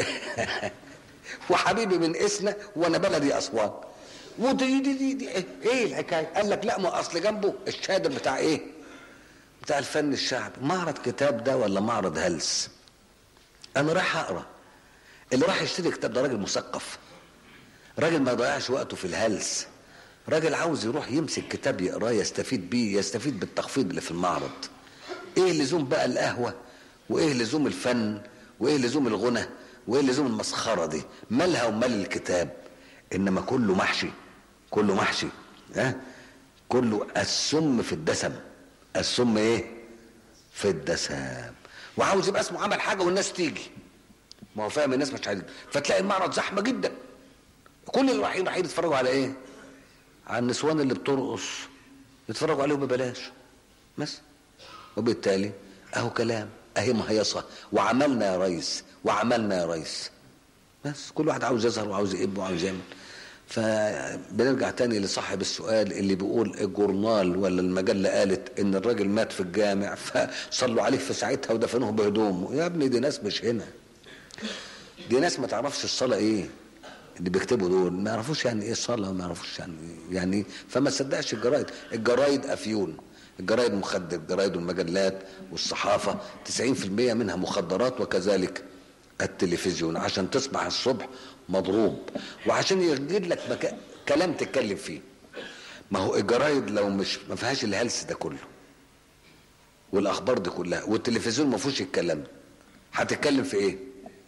وحبيبي من اسنا وانا بلدي اسوان ودي دي دي, دي ايه الحكايه قال لك لا ما اصل جنبه الشادر بتاع ايه بتاع الفن الشعبي معرض كتاب ده ولا معرض هلس انا رايح اقرا اللي راح يشتري كتاب ده راجل مثقف راجل ما يضيعش وقته في الهلس راجل عاوز يروح يمسك كتاب يقراه يستفيد بيه يستفيد بالتخفيض اللي في المعرض ايه لزوم بقى القهوه وايه لزوم الفن وايه لزوم الغنى وايه لزوم المسخره دي مالها ومال الكتاب انما كله محشي كله محشي ها أه؟ كله السم في الدسم السم ايه في الدسم وعاوز يبقى اسمه عمل حاجه والناس تيجي ما هو فاهم الناس مش عايزين فتلاقي المعرض زحمه جدا كل اللي رايحين رايحين يتفرجوا على ايه على النسوان اللي بترقص يتفرجوا عليهم ببلاش بس وبالتالي اهو كلام اهي مهيصه وعملنا يا ريس وعملنا يا ريس بس كل واحد عاوز يظهر وعاوز يقب وعاوز يعمل فبنرجع تاني لصاحب السؤال اللي بيقول الجورنال ولا المجلة قالت ان الراجل مات في الجامع فصلوا عليه في ساعتها ودفنوه بهدومه يا ابني دي ناس مش هنا دي ناس ما تعرفش الصلاة ايه اللي بيكتبوا دول ما يعرفوش يعني ايه الصلاة ما يعرفوش يعني يعني فما تصدقش الجرايد الجرايد افيون الجرايد مخدر الجرايد والمجلات والصحافة 90% منها مخدرات وكذلك التلفزيون عشان تصبح الصبح مضروب وعشان يجد لك مكان كلام تتكلم فيه ما هو الجرايد لو مش ما فيهاش الهلس ده كله والاخبار دي كلها والتلفزيون ما فيهوش الكلام ده هتتكلم في ايه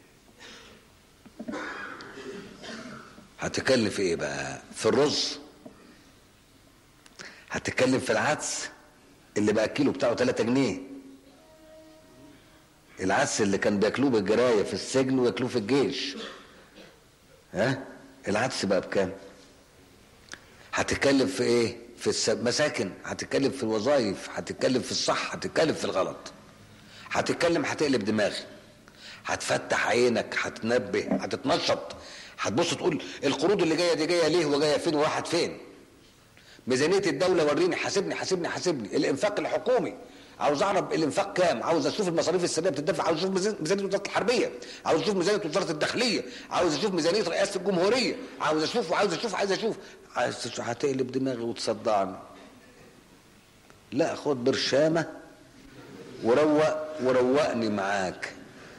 هتتكلم في ايه بقى في الرز هتتكلم في العدس اللي بقى الكيلو بتاعه 3 جنيه العدس اللي كان بياكلوه بالجرايه في السجن وياكلوه في الجيش ها العدس بقى بكام هتتكلم في ايه في المساكن هتتكلم في الوظائف هتتكلم في الصح هتتكلم في الغلط هتتكلم هتقلب دماغي هتفتح عينك هتنبه هتتنشط هتبص تقول القروض اللي جايه دي جايه ليه وجايه فين وراحت فين ميزانيه الدوله وريني حاسبني حاسبني حاسبني الانفاق الحكومي عاوز اعرف الانفاق كام عاوز اشوف المصاريف السنويه بتدفع عاوز اشوف ميزانيه وزاره الحربيه عاوز اشوف ميزانيه وزاره الداخليه عاوز اشوف ميزانيه رئاسه الجمهوريه عاوز اشوف وعاوز اشوف عايز اشوف عايز تشوف هتقلب دماغي وتصدعني لا خد برشامه وروق وروقني معاك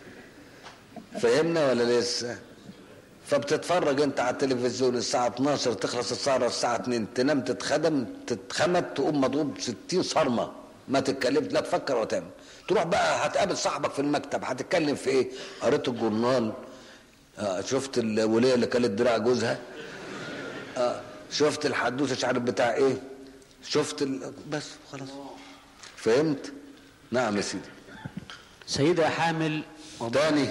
فهمنا ولا لسه فبتتفرج انت على التلفزيون الساعة 12 تخلص السهرة الساعة 2 تنام تتخدم تتخمد تقوم مضروب 60 صرمة ما تتكلمش لا تفكر ولا تعمل تروح بقى هتقابل صاحبك في المكتب هتتكلم في ايه قريت الجورنال اه شفت الوليه اللي كانت دراع جوزها اه شفت الحدوته مش عارف بتاع ايه شفت ال... بس خلاص فهمت نعم يا سيدي سيدة حامل تاني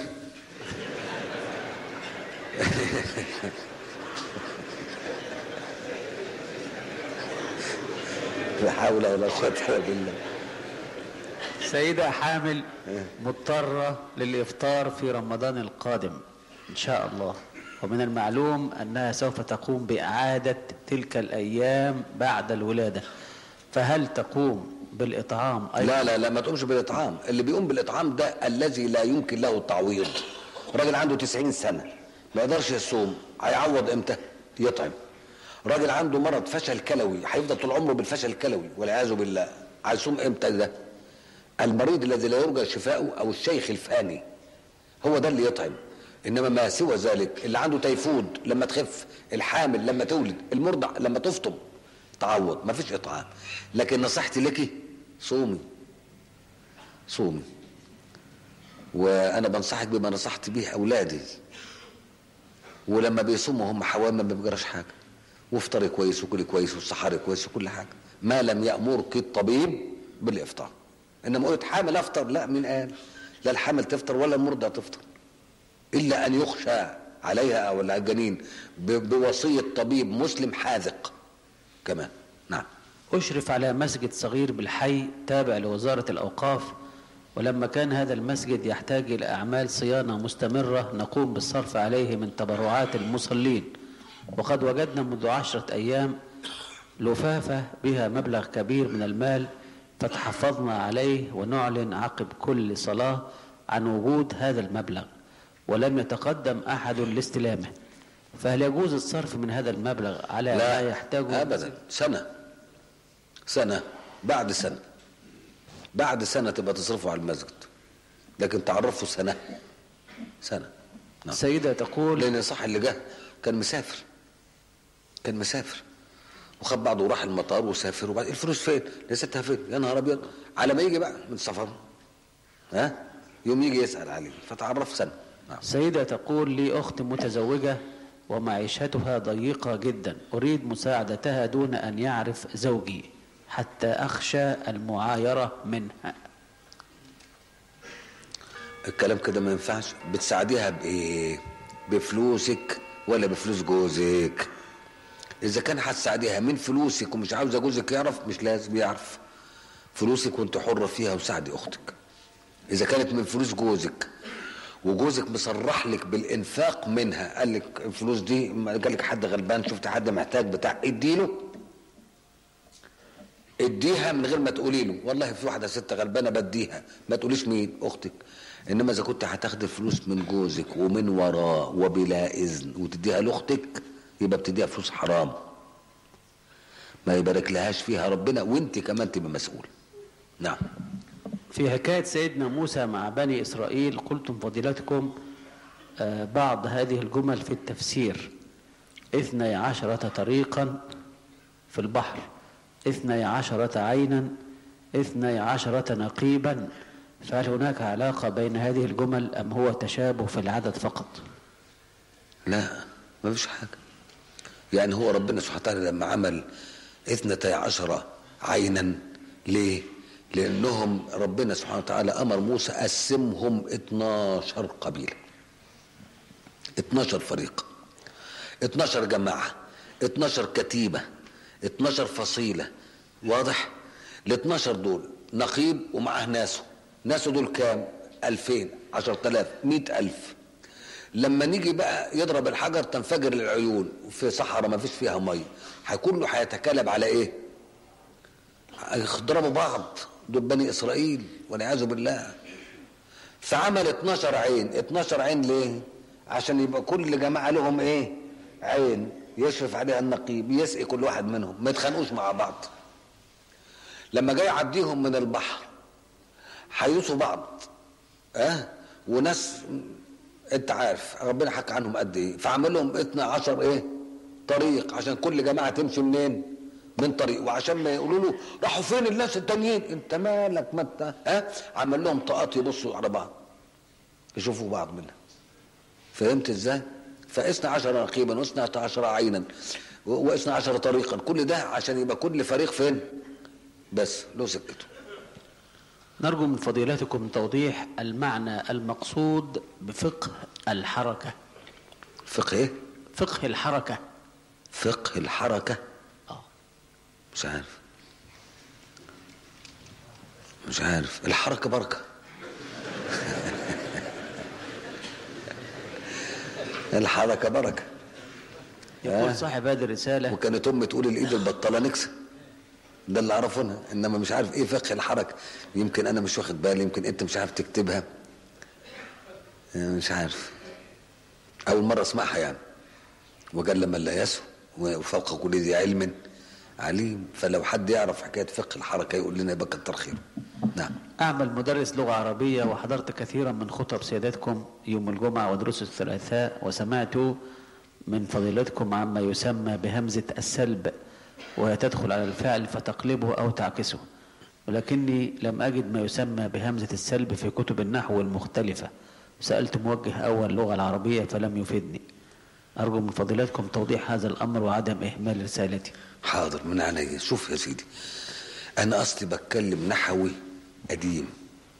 لا حول ولا قوة إلا بالله سيدة حامل مضطرة للإفطار في رمضان القادم إن شاء الله ومن المعلوم أنها سوف تقوم بإعادة تلك الأيام بعد الولادة فهل تقوم بالإطعام أيضا لا لا لا ما تقومش بالإطعام اللي بيقوم بالإطعام ده الذي لا يمكن له التعويض راجل عنده 90 سنة ما يقدرش يصوم هيعوض امتى يطعم راجل عنده مرض فشل كلوي هيفضل طول عمره بالفشل الكلوي والعياذ بالله هيصوم امتى ده المريض الذي لا يرجى شفاؤه او الشيخ الفاني هو ده اللي يطعم انما ما سوى ذلك اللي عنده تيفود لما تخف الحامل لما تولد المرضع لما تفطم تعوض ما فيش اطعام لكن نصيحتي لك صومي صومي وانا بنصحك بما نصحت به اولادي ولما بيصوموا هم حوام ما بيجراش حاجه وافطري كويس وكلي كويس والصحاري كويس وكل حاجه ما لم يامرك الطبيب بالافطار انما قلت حامل افطر لا مين قال لا الحامل تفطر ولا المرضع تفطر الا ان يخشى عليها او على الجنين ب- بوصيه طبيب مسلم حاذق كمان نعم أشرف على مسجد صغير بالحي تابع لوزارة الأوقاف ولما كان هذا المسجد يحتاج إلى أعمال صيانة مستمرة نقوم بالصرف عليه من تبرعات المصلين وقد وجدنا منذ عشرة أيام لفافة بها مبلغ كبير من المال فتحفظنا عليه ونعلن عقب كل صلاة عن وجود هذا المبلغ ولم يتقدم أحد لاستلامه فهل يجوز الصرف من هذا المبلغ على ما يحتاجه ابدا سنه سنه بعد سنه بعد سنه تبقى تصرفه على المسجد لكن تعرفه سنه سنه نعم. سيدة تقول لان صح اللي جه كان مسافر كان مسافر وخد بعضه وراح المطار وسافر وبعد الفلوس فين؟ لسيتها فين؟ يا نهار ابيض على ما يجي بقى من سفر ها يوم يجي يسال عليه فتعرف سنه نعم. سيدة تقول لي أخت متزوجة ومعيشتها ضيقة جدا أريد مساعدتها دون أن يعرف زوجي حتى أخشى المعايرة منها الكلام كده ما ينفعش بتساعديها بايه بفلوسك ولا بفلوس جوزك اذا كان هتساعديها من فلوسك ومش عاوزه جوزك يعرف مش لازم يعرف فلوسك وانت حره فيها وساعدي اختك اذا كانت من فلوس جوزك وجوزك مصرح لك بالانفاق منها قال لك الفلوس دي قال لك حد غلبان شفت حد محتاج بتاع اديله اديها من غير ما تقولي له والله في واحده ست غلبانه بديها ما تقوليش مين اختك انما اذا كنت هتاخد الفلوس من جوزك ومن وراه وبلا اذن وتديها لاختك يبقى بتديها فلوس حرام ما يبارك لهاش فيها ربنا وانت كمان تبقى مسؤول نعم في حكاية سيدنا موسى مع بني إسرائيل قلتم فضيلتكم آه، بعض هذه الجمل في التفسير اثني عشرة طريقا في البحر اثني عشرة عينا اثني عشرة نقيبا فهل هناك علاقة بين هذه الجمل أم هو تشابه في العدد فقط لا ما فيش حاجة يعني هو ربنا سبحانه وتعالى لما عمل اثنتي عشرة عينا ليه لأنهم ربنا سبحانه وتعالى أمر موسى قسمهم 12 قبيلة 12 فريق 12 جماعة 12 كتيبة 12 فصيلة واضح ال 12 دول نقيب ومعاه ناسه ناسه دول كام 2000 10000 100000 لما نيجي بقى يضرب الحجر تنفجر العيون في صحراء ما فيش فيها ميه كله هيتكالب على ايه هيضربوا بعض دول بني اسرائيل والعياذ بالله فعمل 12 عين 12 عين ليه عشان يبقى كل جماعه لهم ايه عين يشرف عليها النقيب يسقي كل واحد منهم ما يتخانقوش مع بعض لما جاي يعديهم من البحر هيوصوا بعض اه وناس انت عارف ربنا حكى عنهم قد ايه فعمل لهم 12 ايه طريق عشان كل جماعه تمشي منين من طريق وعشان ما يقولوا له راحوا فين الناس التانيين انت مالك ما انت ها عمل لهم طاقات يبصوا على بعض يشوفوا بعض منها فهمت ازاي فاثنى عشر رقيبا واثنى عشر عينا و- واثنى عشر طريقا كل ده عشان يبقى كل فريق فين بس له سكته نرجو من فضيلتكم توضيح المعنى المقصود بفقه الحركة فقه ايه فقه الحركة فقه الحركة آه. مش عارف مش عارف الحركة بركة الحركة بركة يقول آه. صاحب هذه الرسالة وكانت امي تقول الايد البطاله نكسه ده اللي اعرفه انا انما مش عارف ايه فقه الحركه يمكن انا مش واخد بالي يمكن انت مش عارف تكتبها آه، مش عارف اول مره اسمعها يعني وقال لما لا يسهو وفوق كل ذي علم عليم فلو حد يعرف حكايه فقه الحركه يقول لنا يبقى كتر خيره نعم أعمل مدرس لغة عربية وحضرت كثيرا من خطب سيادتكم يوم الجمعة ودروس الثلاثاء وسمعت من فضيلتكم عما يسمى بهمزة السلب وهي تدخل على الفعل فتقلبه أو تعكسه ولكني لم أجد ما يسمى بهمزة السلب في كتب النحو المختلفة سألت موجه أول اللغة العربية فلم يفيدني أرجو من فضيلتكم توضيح هذا الأمر وعدم إهمال رسالتي حاضر من عينيا شوف يا سيدي انا اصلي بتكلم نحوي قديم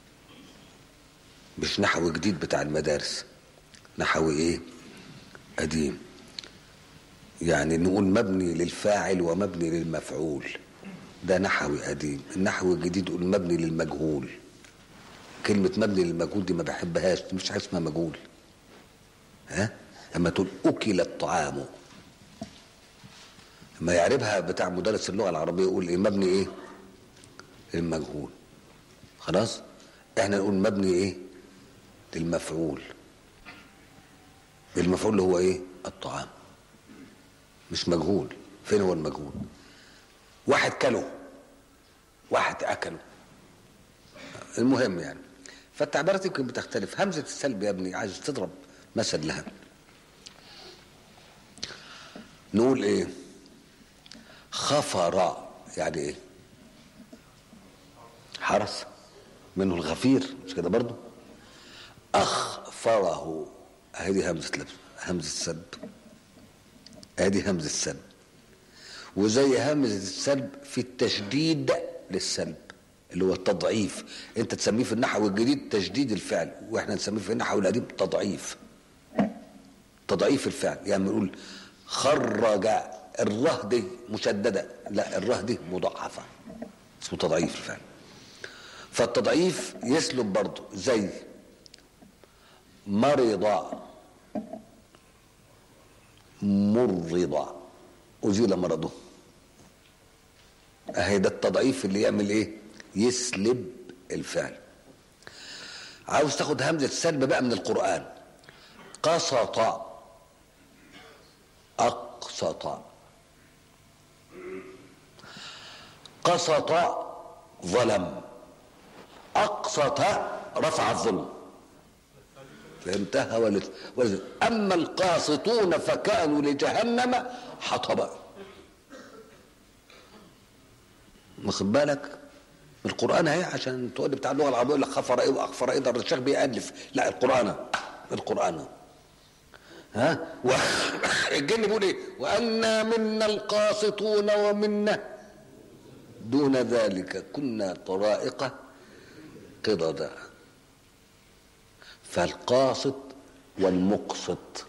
مش نحوي جديد بتاع المدارس نحوي ايه قديم يعني نقول مبني للفاعل ومبني للمفعول ده نحوي قديم النحو الجديد يقول مبني للمجهول كلمة مبني للمجهول دي ما بحبهاش مش حاجة اسمها مجهول ها اما تقول اكل الطعام ما يعربها بتاع مدرس اللغه العربيه يقول ايه مبني ايه للمجهول خلاص احنا نقول مبني ايه للمفعول المفعول اللي هو ايه الطعام مش مجهول فين هو المجهول واحد كله واحد اكله المهم يعني فالتعبيرات يمكن بتختلف همزه السلب يا ابني عايز تضرب مثل لها نقول ايه خفر يعني ايه حرس منه الغفير مش كده برضو اخفره هذه همزه لبس همزه سلب ادي همزه السلب وزي همزه السلب في التشديد للسلب اللي هو التضعيف انت تسميه في النحو الجديد تشديد الفعل واحنا نسميه في النحو القديم تضعيف تضعيف الفعل يعني نقول خرج الره دي مشدده لا الره دي مضاعفه اسمه تضعيف الفعل فالتضعيف يسلب برضه زي مرض مرض أزيل مرضه أهي ده التضعيف اللي يعمل إيه يسلب الفعل عاوز تاخد همزة السلب بقى من القرآن قسط أقسط قسط ظلم أقسط رفع الظلم فهمتها ولا ولا أما القاسطون فكانوا لجهنم حطبا واخد بالك القرآن اهي عشان تقول لي بتاع اللغة العربية يقول لك خفر ايه واخفر ايه ده الشيخ بيألف لا القرآن القرآن ها الجن بيقول ايه وأنا منا القاسطون ومنا دون ذلك كنا طرائق قضدا فالقاسط والمقسط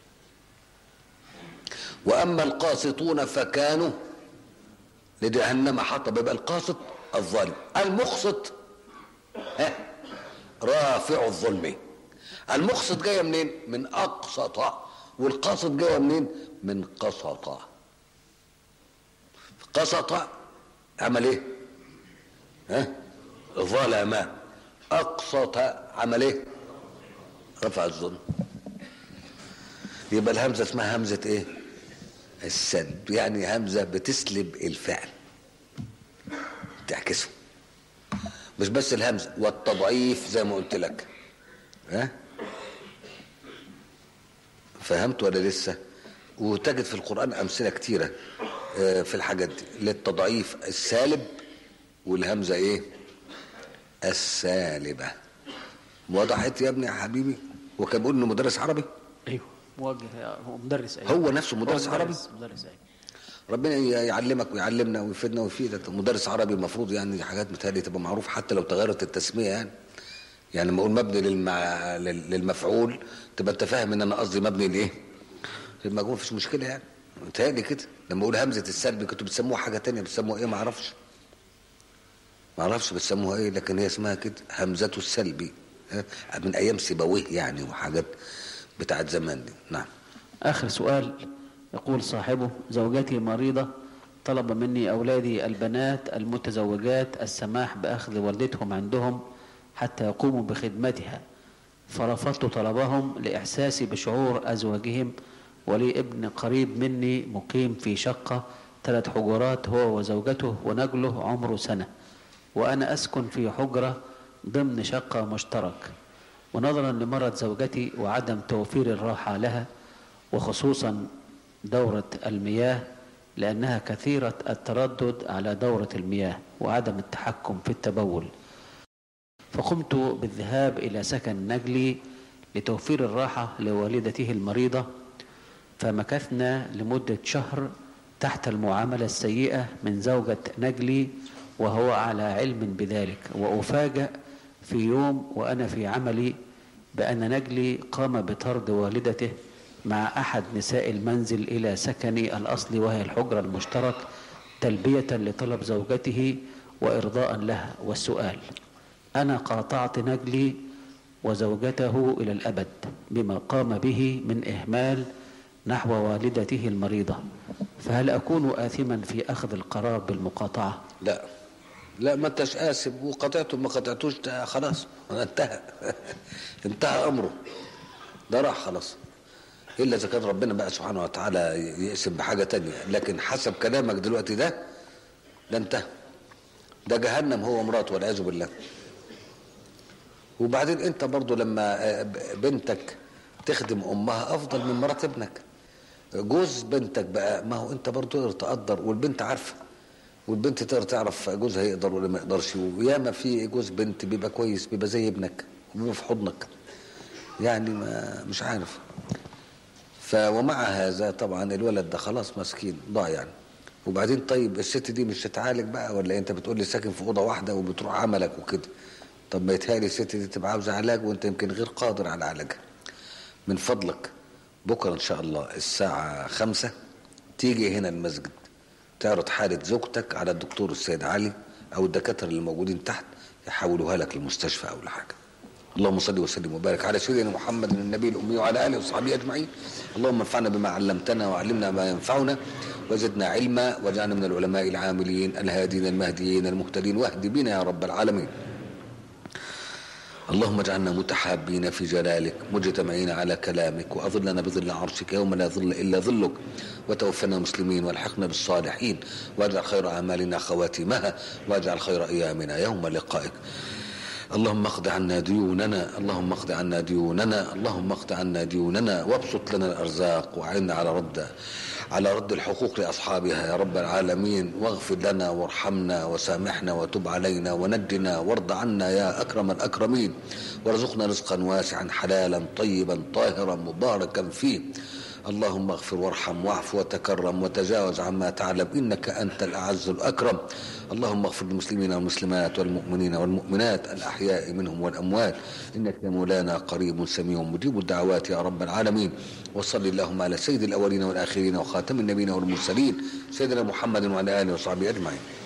واما القاسطون فكانوا لجهنم حطب يبقى القاسط الظالم المقسط ها رافع الظلم المقسط جايه منين من اقسط والقاسط جايه منين من قسط قسط عمل ايه ها ظلم اقسط عمل ايه رفع الظلم يبقى الهمزه اسمها همزه ايه السلب يعني همزه بتسلب الفعل تعكسه مش بس الهمزه والتضعيف زي ما قلت لك ها فهمت ولا لسه وتجد في القران امثله كتيره في الحاجات دي للتضعيف السالب والهمزه ايه السالبه وضحت يا ابني يا حبيبي وكان بيقول انه مدرس عربي ايوه موجه هو مدرس ايوه هو نفسه مدرس هو عربي مدرس ايوه ربنا يعلمك ويعلمنا ويفيدنا ويفيدك مدرس عربي المفروض يعني حاجات متهيألي تبقى معروفة حتى لو تغيرت التسمية يعني يعني لما اقول مبني للمع... لل- للمفعول تبقى انت فاهم ان انا قصدي مبني لايه؟ للمجهول مفيش مشكلة يعني متهيألي كده لما اقول همزة السلب كنتوا بتسموها حاجة تانية بتسموها ايه ما اعرفش ما اعرفش بتسموها ايه لكن هي اسمها كده همزة السلبي ها؟ من ايام سيبويه يعني وحاجات بتاعت زمان دي نعم آخر سؤال يقول صاحبه زوجتي مريضة طلب مني أولادي البنات المتزوجات السماح بأخذ والدتهم عندهم حتى يقوموا بخدمتها فرفضت طلبهم لإحساسي بشعور أزواجهم ولي ابن قريب مني مقيم في شقة ثلاث حجرات هو وزوجته ونجله عمره سنة وأنا أسكن في حجرة ضمن شقة مشترك ونظرا لمرض زوجتي وعدم توفير الراحة لها وخصوصا دورة المياه لأنها كثيرة التردد على دورة المياه وعدم التحكم في التبول فقمت بالذهاب إلى سكن نجلي لتوفير الراحة لوالدته المريضة فمكثنا لمدة شهر تحت المعاملة السيئة من زوجة نجلي وهو على علم بذلك وأفاجأ في يوم وأنا في عملي بأن نجلي قام بطرد والدته مع أحد نساء المنزل إلى سكني الأصلي وهي الحجرة المشترك تلبية لطلب زوجته وإرضاء لها والسؤال أنا قاطعت نجلي وزوجته إلى الأبد بما قام به من إهمال نحو والدته المريضة فهل أكون آثما في أخذ القرار بالمقاطعة لا لا ما انتش قاسم وقطعته ما قطعتوش ده خلاص انتهى انتهى امره ده راح خلاص الا اذا كان ربنا بقى سبحانه وتعالى يقسم بحاجه تانية لكن حسب كلامك دلوقتي ده ده انتهى ده جهنم هو ومراته والعياذ بالله وبعدين انت برضو لما بنتك تخدم امها افضل من مرات ابنك جوز بنتك بقى ما هو انت برضو تقدر تقدر والبنت عارفه والبنت تقدر تعرف جوزها يقدر ولا ما يقدرش وياما في جوز بنت بيبقى كويس بيبقى زي ابنك وبيبقى في حضنك يعني ما مش عارف ف ومع هذا طبعا الولد ده خلاص مسكين ضاع يعني وبعدين طيب الست دي مش هتعالج بقى ولا انت بتقول لي ساكن في اوضه واحده وبتروح عملك وكده طب ما يتهيألي الست دي تبقى عاوزه علاج وانت يمكن غير قادر على علاجها من فضلك بكره ان شاء الله الساعه خمسة تيجي هنا المسجد تعرض حالة زوجتك على الدكتور السيد علي أو الدكاترة اللي موجودين تحت يحولوها لك للمستشفى أو لحاجة اللهم صل وسلم وبارك على سيدنا محمد النبي الأمي وعلى آله وصحبه أجمعين اللهم انفعنا بما علمتنا وعلمنا ما ينفعنا وزدنا علما واجعلنا من العلماء العاملين الهادين المهديين المهتدين واهد بنا يا رب العالمين اللهم اجعلنا متحابين في جلالك مجتمعين على كلامك وأظلنا بظل عرشك يوم لا ظل إلا ظلك وتوفنا مسلمين والحقنا بالصالحين واجعل خير أعمالنا خواتمها واجعل خير أيامنا يوم لقائك اللهم اقض عنا ديوننا اللهم اقض عنا ديوننا اللهم اقض عنا ديوننا وابسط لنا الأرزاق وأعنا على رد على رد الحقوق لأصحابها يا رب العالمين واغفر لنا وارحمنا وسامحنا وتب علينا ونجنا وارض عنا يا أكرم الأكرمين وارزقنا رزقا واسعا حلالا طيبا طاهرا مباركا فيه اللهم اغفر وارحم واعف وتكرم وتجاوز عما تعلم انك انت الاعز الاكرم اللهم اغفر للمسلمين والمسلمات والمؤمنين والمؤمنات الاحياء منهم والاموات انك يا مولانا قريب سميع مجيب الدعوات يا رب العالمين وصل اللهم على سيد الاولين والاخرين وخاتم النبيين والمرسلين سيدنا محمد وعلى اله وصحبه اجمعين